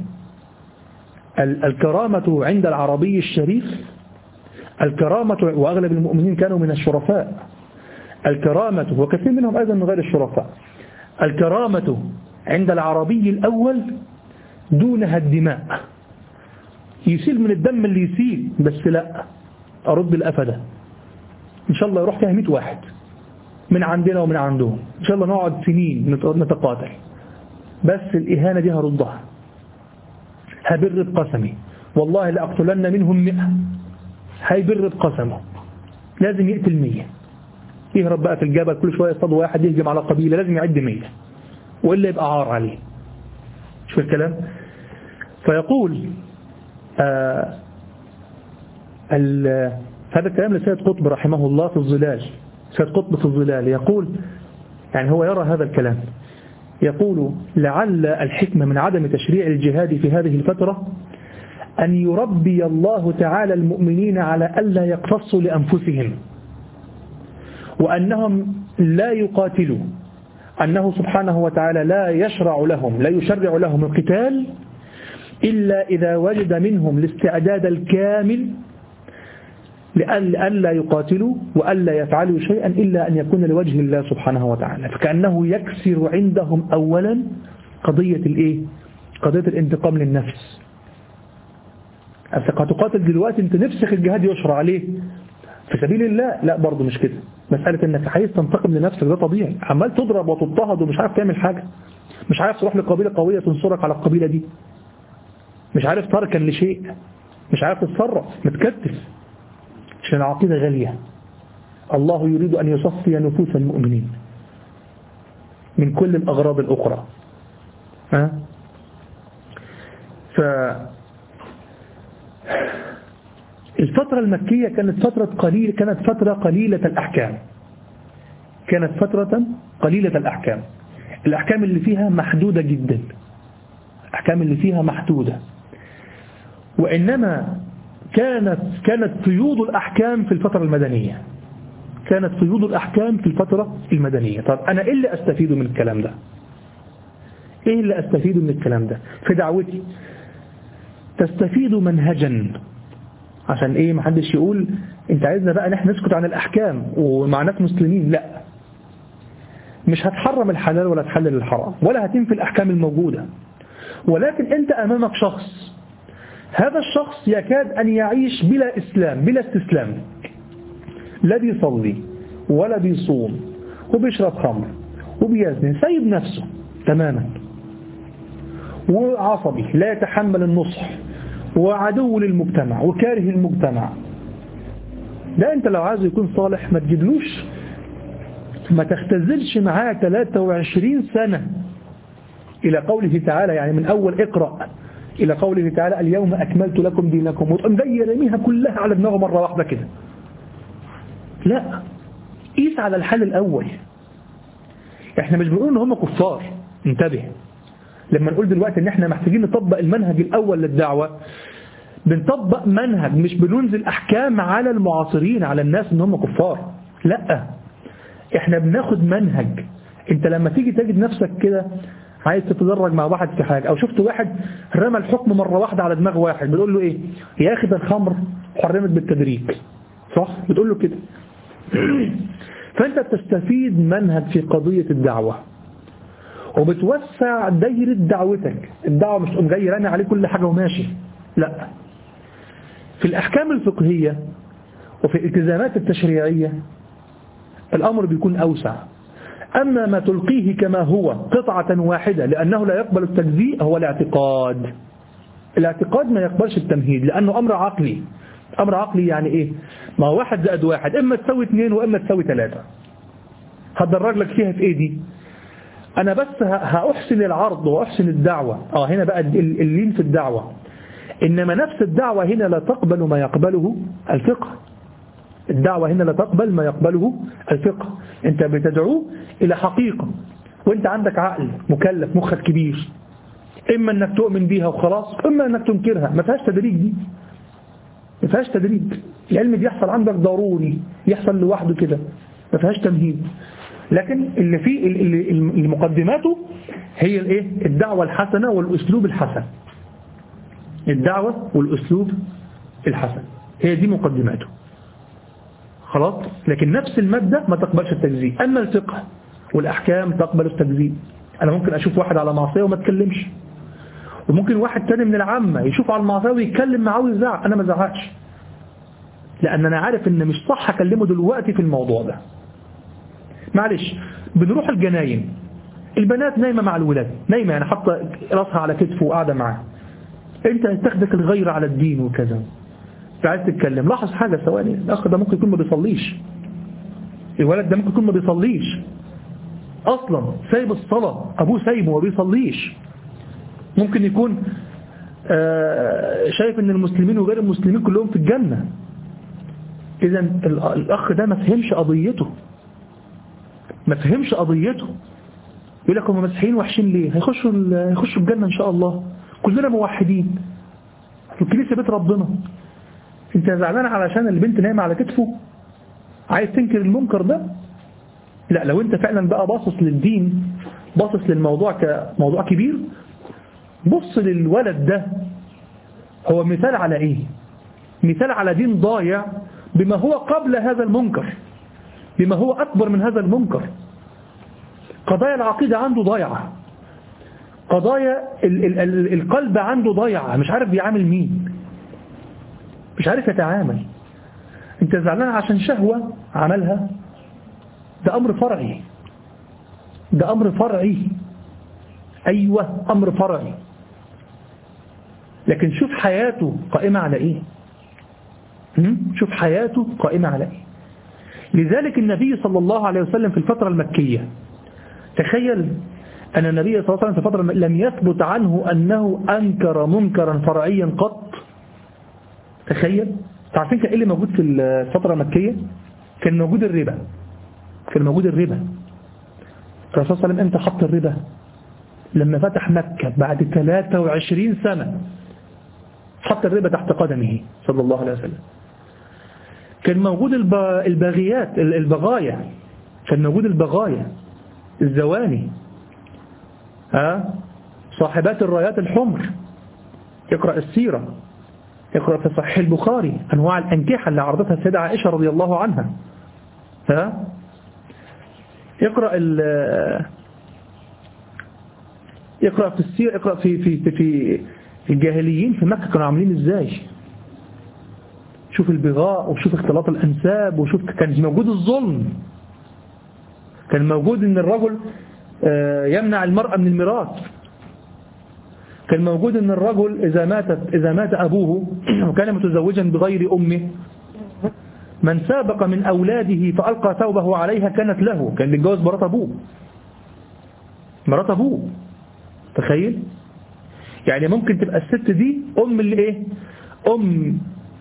الكرامة عند العربي الشريف الكرامة وأغلب المؤمنين كانوا من الشرفاء الكرامة وكثير منهم أيضا من غير الشرفاء الكرامة عند العربي الأول دونها الدماء يسيل من الدم اللي يسيل بس لا أرد الأفدة إن شاء الله يروح فيها 100 واحد من عندنا ومن عندهم إن شاء الله نقعد سنين نتقاتل بس الإهانة دي هردها هبر بقسمي والله لأقتلن منهم مئة هيبر بقسمه لازم يقتل مية يهرب بقى في الجبل كل شوية يصطاد واحد يهجم على قبيلة لازم يعد مية وإلا يبقى عار عليه شو الكلام فيقول آه هذا الكلام لسيد قطب رحمه الله في الظلال سيد قطب في الظلال يقول يعني هو يرى هذا الكلام يقول لعل الحكمة من عدم تشريع الجهاد في هذه الفترة أن يربي الله تعالى المؤمنين على ألا يقتصوا لأنفسهم وأنهم لا يقاتلوا أنه سبحانه وتعالى لا يشرع لهم لا يشرع لهم القتال إلا إذا وجد منهم الاستعداد الكامل لألا يقاتلوا وألا يفعلوا شيئا إلا أن يكون لوجه الله سبحانه وتعالى فكأنه يكسر عندهم أولا قضية الإيه؟ قضية الانتقام للنفس أنت هتقاتل دلوقتي أنت نفسك الجهاد يشرع عليه في سبيل الله لا برضه مش كده مسألة انك عايز تنتقم لنفسك ده طبيعي عمال تضرب وتضطهد ومش عارف تعمل حاجة مش عارف تروح لقبيلة قوية تنصرك على القبيلة دي مش عارف تركا لشيء مش عارف تتصرف متكتف عشان العقيدة غالية الله يريد أن يصفي نفوس المؤمنين من كل الأغراض الأخرى ها؟ ف الفترة المكية كانت فترة قليلة كانت فترة قليلة الأحكام كانت فترة قليلة الأحكام الأحكام اللي فيها محدودة جدا الأحكام اللي فيها محدودة وإنما كانت كانت فيوض الأحكام في الفترة المدنية كانت فيوض الأحكام في الفترة المدنية طب أنا إيه اللي أستفيد من الكلام ده إيه اللي أستفيد من الكلام ده في دعوتي تستفيد منهجا عشان إيه محدش يقول أنت عايزنا بقى نحن نسكت عن الأحكام ومع ناس مسلمين لا مش هتحرم الحلال ولا تحلل الحرام ولا هتنفي الأحكام الموجودة ولكن أنت أمامك شخص هذا الشخص يكاد أن يعيش بلا إسلام بلا استسلام لا بيصلي ولا بيصوم وبيشرب خمر وبيزني سيب نفسه تماما وعصبي لا يتحمل النصح وعدو للمجتمع وكاره المجتمع ده انت لو عايز يكون صالح ما تجيبلوش ما تختزلش معاه 23 سنة إلى قوله تعالى يعني من أول اقرأ إلى قوله تعالى اليوم أكملت لكم دينكم وتقوم جاي رميها كلها على دماغه مرة واحدة كده لا قيس على الحال الأول احنا مش بنقول ان هم كفار انتبه لما نقول دلوقتي ان احنا محتاجين نطبق المنهج الأول للدعوة بنطبق منهج مش بننزل أحكام على المعاصرين على الناس ان هم كفار لا احنا بناخد منهج انت لما تيجي تجد نفسك كده عايز تتدرج مع واحد في حاجة او شفت واحد رمى الحكم مرة واحدة على دماغ واحد بتقول له ايه يا اخي ده الخمر حرمت بالتدريج صح بتقول له كده فانت بتستفيد منهج في قضية الدعوة وبتوسع دايرة دعوتك الدعوة مش تقوم جاي رامي عليه كل حاجة وماشي لا في الأحكام الفقهية وفي الالتزامات التشريعية الأمر بيكون أوسع أما ما تلقيه كما هو قطعة واحدة لأنه لا يقبل التجزيء هو الاعتقاد الاعتقاد ما يقبلش التمهيد لأنه أمر عقلي أمر عقلي يعني إيه ما هو واحد زائد واحد إما تساوي اثنين وإما تساوي ثلاثة هتدرج لك فيها في إيه دي أنا بس هأحسن العرض وأحسن الدعوة آه هنا بقى اللين في الدعوة إنما نفس الدعوة هنا لا تقبل ما يقبله الفقه الدعوة هنا لا تقبل ما يقبله الفقه انت بتدعوه الى حقيقة وانت عندك عقل مكلف مخك كبير اما انك تؤمن بيها وخلاص اما انك تنكرها ما فيهاش تدريج دي ما فيهاش تدريج العلم بيحصل عندك ضروري يحصل لوحده كده ما فيهاش تمهيد لكن اللي فيه اللي مقدماته هي الايه الدعوة الحسنة والاسلوب الحسن الدعوة والاسلوب الحسن هي دي مقدماته خلاص لكن نفس المادة ما تقبلش التجزيء أما الفقه والأحكام تقبل التجزيء أنا ممكن أشوف واحد على معصية وما اتكلمش وممكن واحد تاني من العامة يشوف على المعصية ويتكلم معاه ويزعق أنا ما زعقش لأن أنا عارف إن مش صح أكلمه دلوقتي في الموضوع ده معلش بنروح الجناين البنات نايمة مع الولاد نايمة يعني حاطة راسها على كتفه وقاعدة معاه انت تاخدك الغير على الدين وكذا عايز تتكلم لاحظ حاجة ثواني الأخ ده ممكن يكون ما بيصليش الولد ده ممكن يكون ما بيصليش أصلا سايب الصلاة أبوه سايبه وما بيصليش ممكن يكون شايف ان المسلمين وغير المسلمين كلهم في الجنة إذا الأخ ده ما فهمش قضيته ما فهمش قضيته يقول لك هم مسيحيين وحشين ليه هيخشوا هيخشوا الجنة إن شاء الله كلنا موحدين الكنيسة بيت ربنا انت زعلان علشان البنت نايمة على كتفه عايز تنكر المنكر ده لا لو انت فعلا بقى باصص للدين باصص للموضوع كموضوع كبير بص للولد ده هو مثال على ايه مثال على دين ضايع بما هو قبل هذا المنكر بما هو أكبر من هذا المنكر قضايا العقيدة عنده ضايعة قضايا ال ال ال القلب عنده ضايعة مش عارف بيعامل مين مش عارف يتعامل انت زعلان عشان شهوة عملها ده أمر فرعي ده أمر فرعي أيوة أمر فرعي لكن شوف حياته قائمة على إيه شوف حياته قائمة على إيه لذلك النبي صلى الله عليه وسلم في الفترة المكية تخيل أن النبي صلى الله عليه وسلم في الفترة لم يثبت عنه أنه أنكر منكرا فرعيا قط تخيل تعرفين كان إيه اللي موجود في الفترة المكية كان موجود الربا كان موجود الربا الرسول صلى الله عليه وسلم امتى حط الربا لما فتح مكة بعد 23 سنة حط الربا تحت قدمه صلى الله عليه وسلم كان موجود الباغيات البغايا كان موجود البغايا الزواني ها صاحبات الرايات الحمر اقرأ السيرة اقرأ في صحيح البخاري أنواع الأنكحة اللي عرضتها السيدة عائشة رضي الله عنها ها اقرأ ال اقرأ في السيرة اقرأ في في في الجاهليين في مكة كانوا عاملين ازاي شوف البغاء وشوف اختلاط الأنساب وشوف كان موجود الظلم كان موجود ان الرجل يمنع المرأة من الميراث كان موجود ان الرجل إذا, ماتت إذا مات أبوه وكان متزوجا بغير أمه من سابق من أولاده فألقى ثوبه عليها كانت له كان بيتجوز مرات أبوه مرات أبوه تخيل يعني ممكن تبقى الست دي أم اللي إيه أم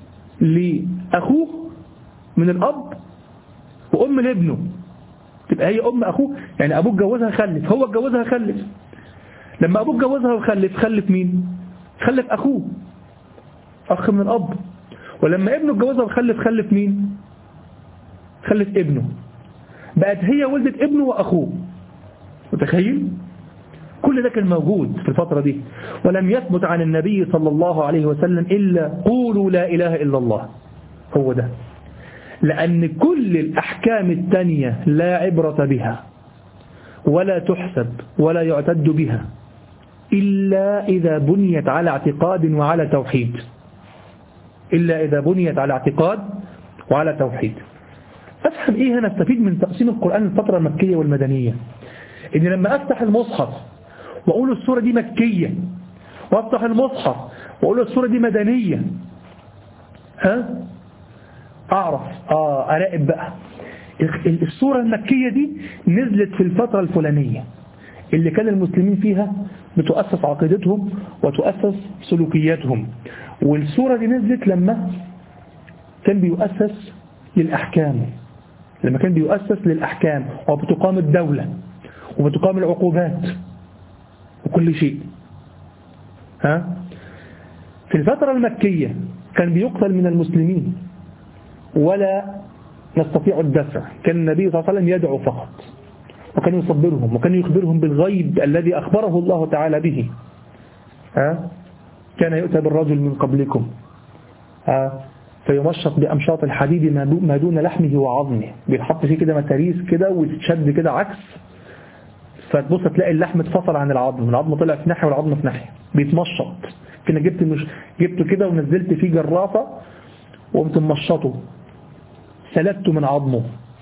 لأخوه من الأب وأم لابنه تبقى هي أم أخوه يعني أبوه اتجوزها خلف هو اتجوزها خلف لما أبوه اتجوزها وخلف خلف مين خلف أخوه أخ من الأب ولما ابنه اتجوزها وخلف خلف مين خلف ابنه بقت هي ولدت ابنه وأخوه متخيل كل ده كان موجود في الفترة دي ولم يثبت عن النبي صلى الله عليه وسلم إلا قولوا لا إله إلا الله هو ده لأن كل الأحكام التانية لا عبرة بها ولا تحسب ولا يعتد بها إلا إذا بنيت على اعتقاد وعلى توحيد إلا إذا بنيت على اعتقاد وعلى توحيد أفهم إيه هنا استفيد من تقسيم القرآن الفترة المكية والمدنية إن لما أفتح المصحف وأقول السورة دي مكية وأفتح المصحف وأقول السورة دي مدنية ها أعرف آه أراقب بقى السورة المكية دي نزلت في الفترة الفلانية اللي كان المسلمين فيها بتؤسس عقيدتهم وتؤسس سلوكياتهم والسورة دي نزلت لما كان بيؤسس للأحكام لما كان بيؤسس للأحكام وبتقام الدولة وبتقام العقوبات وكل شيء ها في الفترة المكية كان بيقتل من المسلمين ولا نستطيع الدفع كان النبي صلى الله عليه وسلم يدعو فقط وكان يصبرهم وكان يخبرهم بالغيب الذي أخبره الله تعالى به ها كان يؤتى بالرجل من قبلكم ها فيمشط بأمشاط الحديد ما دون لحمه وعظمه بيتحط فيه كده متاريس كده وتتشد كده عكس فتبص تلاقي اللحم اتفصل عن العظم العظم طلع في ناحية والعظم في ناحية بيتمشط كنا جبت مش جبته كده ونزلت فيه جرافة وقمت ممشطه سلبت من عظمه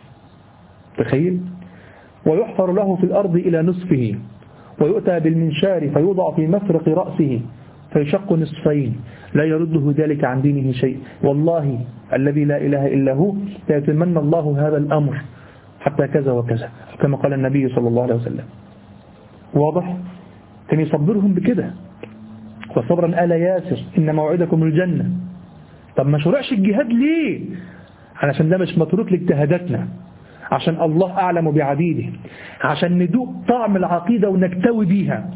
تخيل ويحفر له في الأرض إلى نصفه ويؤتى بالمنشار فيوضع في مفرق رأسه فيشق نصفين لا يرده ذلك عن دينه شيء والله الذي لا إله إلا هو لا يتمنى الله هذا الأمر حتى كذا وكذا كما قال النبي صلى الله عليه وسلم واضح كان يصبرهم بكده وصبرا آل ياسر إن موعدكم الجنة طب ما شرعش الجهاد ليه علشان ده مش متروك لاجتهاداتنا عشان الله أعلم بعبيده عشان ندوق طعم العقيدة ونكتوي بيها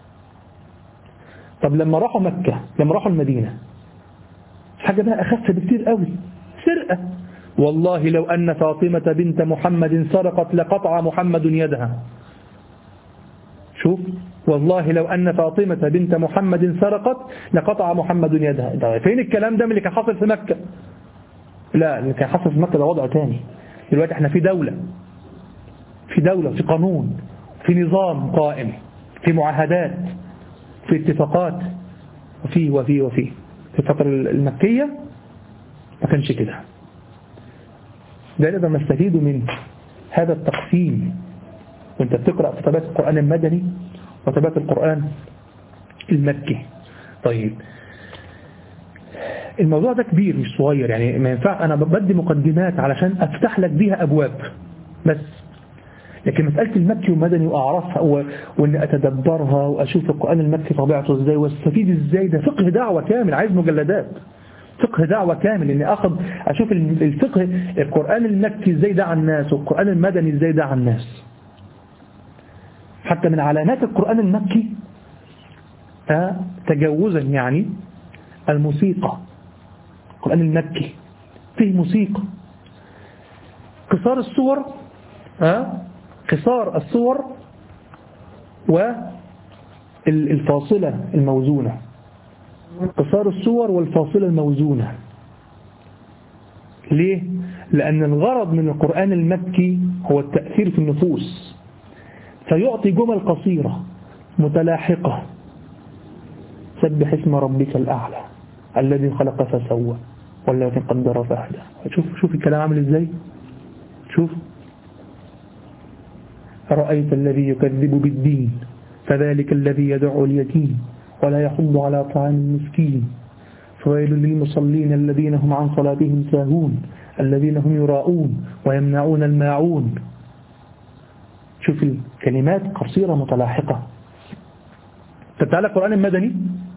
طب لما راحوا مكة لما راحوا المدينة حاجة بقى أخف بكتير قوي سرقة والله لو أن فاطمة بنت محمد سرقت لقطع محمد يدها شوف والله لو أن فاطمة بنت محمد سرقت لقطع محمد يدها فين الكلام ده من اللي كان حاصل في مكة لا اللي كان حاصل في مكة ده وضع تاني دلوقتي احنا في دولة في دولة في قانون في نظام قائم في معاهدات في اتفاقات وفي وفي وفي في الفترة المكية ما كانش كده ده نقدر نستفيد منه هذا التقسيم وانت بتقرأ في طبيعة القرآن المدني وطبيعة القرآن المكي طيب الموضوع ده كبير مش صغير يعني ما ينفع أنا بدي مقدمات علشان أفتح لك بيها أبواب بس لكن مسألة المكي والمدني وأعرفها وأن أتدبرها وأشوف القرآن المكي طبيعته إزاي واستفيد إزاي ده فقه دعوة كامل عايز مجلدات فقه دعوة كامل اني اخذ اشوف الفقه القرآن المكي ازاي دعا الناس والقرآن المدني ازاي دعا الناس حتى من علامات القرآن المكي تجاوزا يعني الموسيقى القرآن المكي فيه موسيقى قصار الصور قصار الصور والفاصلة الموزونة قصار الصور والفاصلة الموزونة ليه؟ لأن الغرض من القرآن المكي هو التأثير في النفوس فيعطي جمل قصيرة متلاحقة سبح اسم ربك الأعلى الذي خلق فسوى والذي قدر فهدى شوف شوف الكلام عامل ازاي شوف أرأيت الذي يكذب بالدين فذلك الذي يدعو اليتيم ولا يحض على طعام المسكين فويل للمصلين الذين هم عن صلاتهم ساهون الذين هم يراءون ويمنعون الماعون شوف الكلمات قصيرة متلاحقة تتعالى القرآن المدني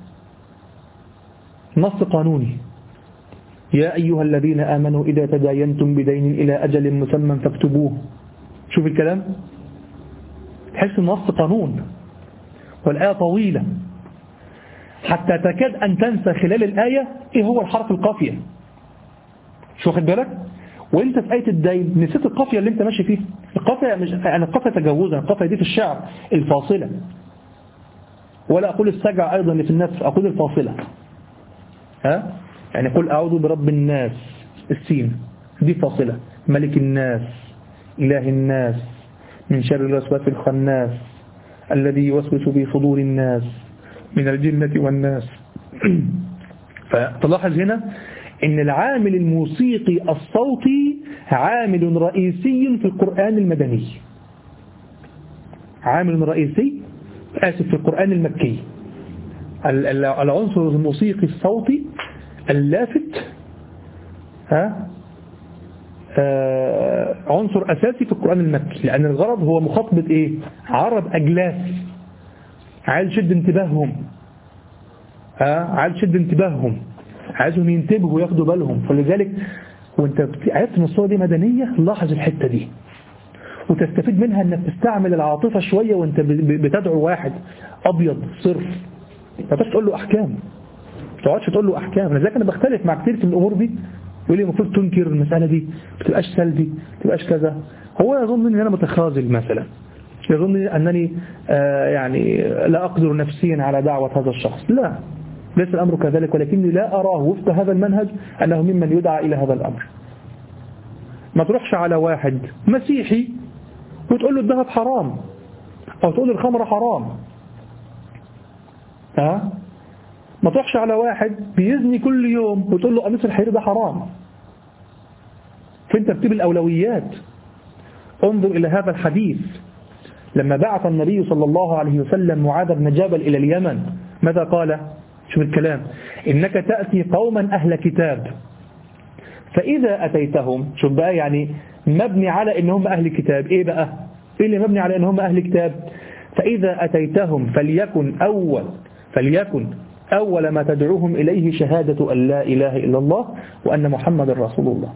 نص قانوني يا أيها الذين آمنوا إذا تداينتم بدين إلى أجل مسمى فاكتبوه شوف الكلام تحس النص قانون والآية طويلة حتى تكاد أن تنسى خلال الآية إيه هو الحرف القافية شو واخد بالك وانت في آية الدين نسيت القافية اللي انت ماشي فيها القافية مش يعني القافية تجوزا القافية دي في الشعر الفاصلة ولا أقول السجع أيضا اللي في النفس أقول الفاصلة ها يعني قل أعوذ برب الناس السين دي فاصلة ملك الناس إله الناس من شر الوسواس الخناس الذي يوسوس في صدور الناس من الجنة والناس فتلاحظ هنا ان العامل الموسيقي الصوتي عامل رئيسي في القرآن المدني عامل رئيسي آسف في القرآن المكي العنصر الموسيقي الصوتي اللافت ها آه عنصر أساسي في القرآن المكي لأن الغرض هو مخاطبة إيه عرب أجلاس عايز شد انتباههم ها عايز شد انتباههم عايزهم ينتبهوا وياخدوا بالهم فلذلك وانت عرفت ان الصورة دي مدنية لاحظ الحتة دي وتستفيد منها انك تستعمل العاطفة شوية وانت بتدعو واحد ابيض صرف ما تقول له احكام ما تقعدش تقول له احكام لذلك انا بختلف مع كتير في الامور دي يقول لي المفروض تنكر المسألة دي ما تبقاش سلبي ما تبقاش كذا هو يظن ان انا متخاذل مثلا يظن انني آه يعني لا اقدر نفسيا على دعوة هذا الشخص لا ليس الأمر كذلك ولكني لا أراه وفق هذا المنهج أنه ممن يدعى إلى هذا الأمر ما تروحش على واحد مسيحي وتقول له الذهب حرام أو تقول الخمر حرام ها ما تروحش على واحد بيزني كل يوم وتقول له قميص الحرير ده حرام فين ترتيب الأولويات انظر إلى هذا الحديث لما بعث النبي صلى الله عليه وسلم معاذ بن جبل إلى اليمن ماذا قال شوف الكلام إنك تأتي قوما أهل كتاب فإذا أتيتهم شوف بقى يعني مبني على إنهم أهل كتاب إيه بقى إيه اللي مبني على إنهم أهل كتاب فإذا أتيتهم فليكن أول فليكن أول ما تدعوهم إليه شهادة أن لا إله إلا الله وأن محمد رسول الله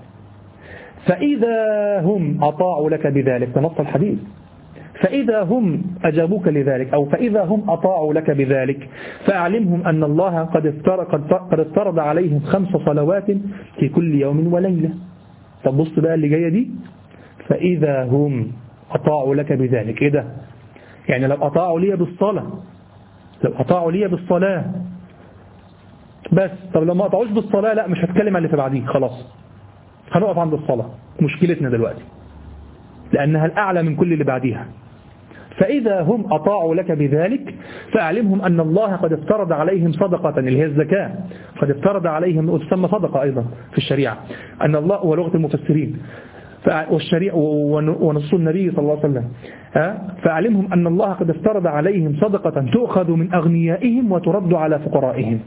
فإذا هم أطاعوا لك بذلك تنص الحديث فإذا هم أجابوك لذلك أو فإذا هم أطاعوا لك بذلك فأعلمهم أن الله قد افترض, قد افترض عليهم خمس صلوات في كل يوم وليلة طب بص بقى اللي جاية دي فإذا هم أطاعوا لك بذلك إيه ده يعني لو أطاعوا لي بالصلاة لو أطاعوا لي بالصلاة بس طب لو ما أطاعوش بالصلاة لا مش هتكلم عن اللي في بعديه خلاص هنقف عند الصلاة مشكلتنا دلوقتي لأنها الأعلى من كل اللي بعديها فإذا هم أطاعوا لك بذلك فأعلمهم أن الله قد افترض عليهم صدقة اللي هي الزكاة قد افترض عليهم وتسمى صدقة أيضا في الشريعة أن الله ولغة المفسرين والشريع ونص النبي صلى الله عليه وسلم فأعلمهم أن الله قد افترض عليهم صدقة تؤخذ من أغنيائهم وترد على فقرائهم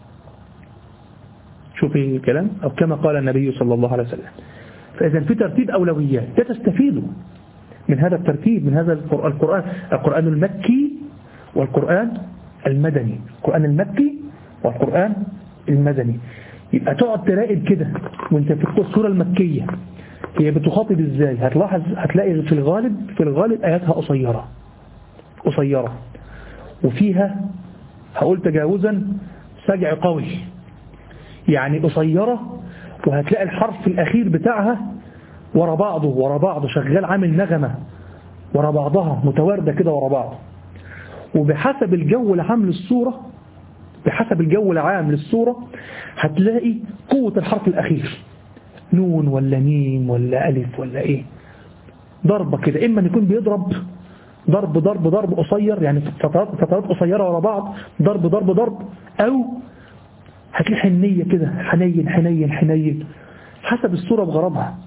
شوفي الكلام أو كما قال النبي صلى الله عليه وسلم فإذا في ترتيب أولويات تستفيدوا من هذا الترتيب من هذا القرآن القرآن المكي والقرآن المدني القرآن المكي والقرآن المدني يبقى تقعد تراقب كده وانت في السورة المكية هي بتخاطب ازاي هتلاحظ هتلاقي في الغالب في الغالب آياتها قصيرة قصيرة وفيها هقول تجاوزا سجع قوي يعني قصيرة وهتلاقي الحرف الأخير بتاعها ورا بعضه ورا بعضه شغال عامل نغمة ورا بعضها متواردة كده ورا بعض وبحسب الجو العام للصورة بحسب الجو العام للصورة هتلاقي قوة الحرف الأخير نون ولا ميم ولا ألف ولا إيه ضربة كده إما أن يكون بيضرب ضرب ضرب ضرب قصير يعني فترات فترات قصيرة ورا بعض ضرب ضرب ضرب أو هتلاقي حنية كده حنين حنين حنين حسب الصورة بغرضها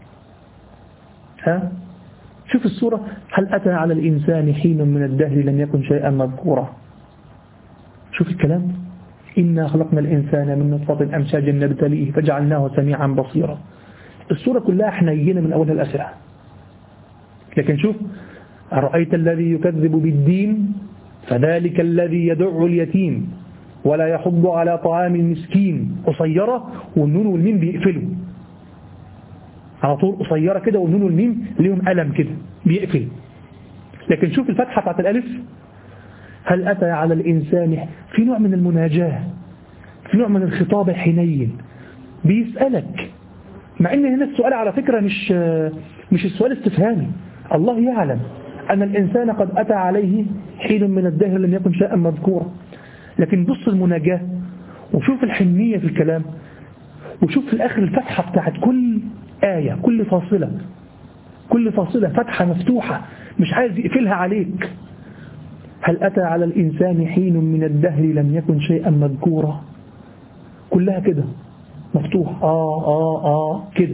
ها شوف الصورة هل أتى على الإنسان حين من الدهر لم يكن شيئا مذكورا شوف الكلام إنا خلقنا الإنسان من نطفة أمشاج نبتليه فجعلناه سميعا بصيرا الصورة كلها حنينة من أولها الأسئلة لكن شوف أرأيت الذي يكذب بالدين فذلك الذي يدع اليتيم ولا يحض على طعام المسكين قصيرة والنون والميم بيقفلوا على طول قصيرة كده والنون والميم ليهم ألم كده بيقفل لكن شوف الفتحة بتاعت الألف هل أتى على الإنسان في نوع من المناجاة في نوع من الخطاب الحنين بيسألك مع ان هنا السؤال على فكرة مش مش السؤال استفهامي الله يعلم أن الإنسان قد أتى عليه حين من الدهر لم يكن شيئا مذكورا لكن بص المناجاة وشوف الحنية في الكلام وشوف في الآخر الفتحة بتاعت كل آية كل فاصلة كل فاصلة فتحة مفتوحة مش عايز يقفلها عليك هل أتى على الإنسان حين من الدهر لم يكن شيئا مذكورا كلها كده مفتوح آه آه آه كده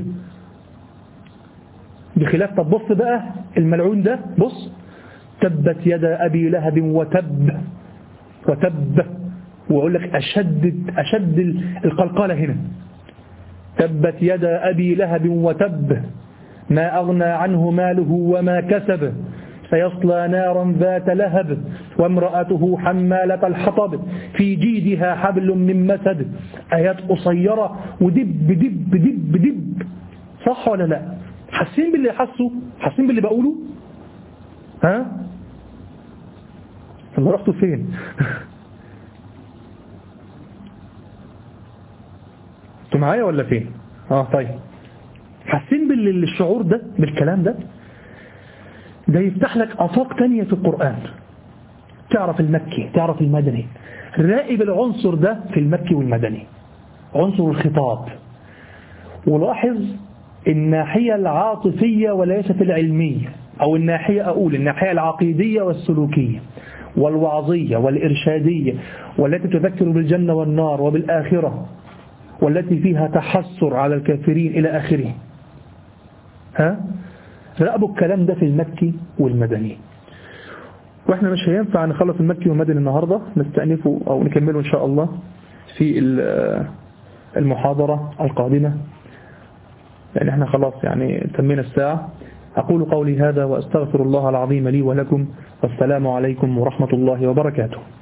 بخلاف طب بص بقى الملعون ده بص تبت يد أبي لهب وتب وتب وأقول لك أشد, أشد القلقالة هنا تبت يد أبي لهب وتب ما أغنى عنه ماله وما كسب سيصلى نارا ذات لهب وامرأته حمالة الحطب في جيدها حبل من مسد آيات قصيرة ودب دب دب دب صح ولا لا حاسين باللي حسوا حاسين باللي بقوله ها ثم رحتوا فين انتوا معايا ولا فين اه طيب حاسين بالشعور ده بالكلام ده ده يفتح لك افاق تانية في القرآن تعرف المكي تعرف المدني راقب العنصر ده في المكي والمدني عنصر الخطاب ولاحظ الناحية العاطفية وليست العلمية أو الناحية أقول الناحية العقيدية والسلوكية والوعظية والإرشادية والتي تذكر بالجنة والنار وبالآخرة والتي فيها تحسر على الكافرين إلى آخره ها راقبوا الكلام ده في المكي والمدني واحنا مش هينفع نخلص المكي والمدني النهاردة نستأنفه أو نكمله إن شاء الله في المحاضرة القادمة لأن احنا خلاص يعني تمينا الساعة أقول قولي هذا وأستغفر الله العظيم لي ولكم والسلام عليكم ورحمة الله وبركاته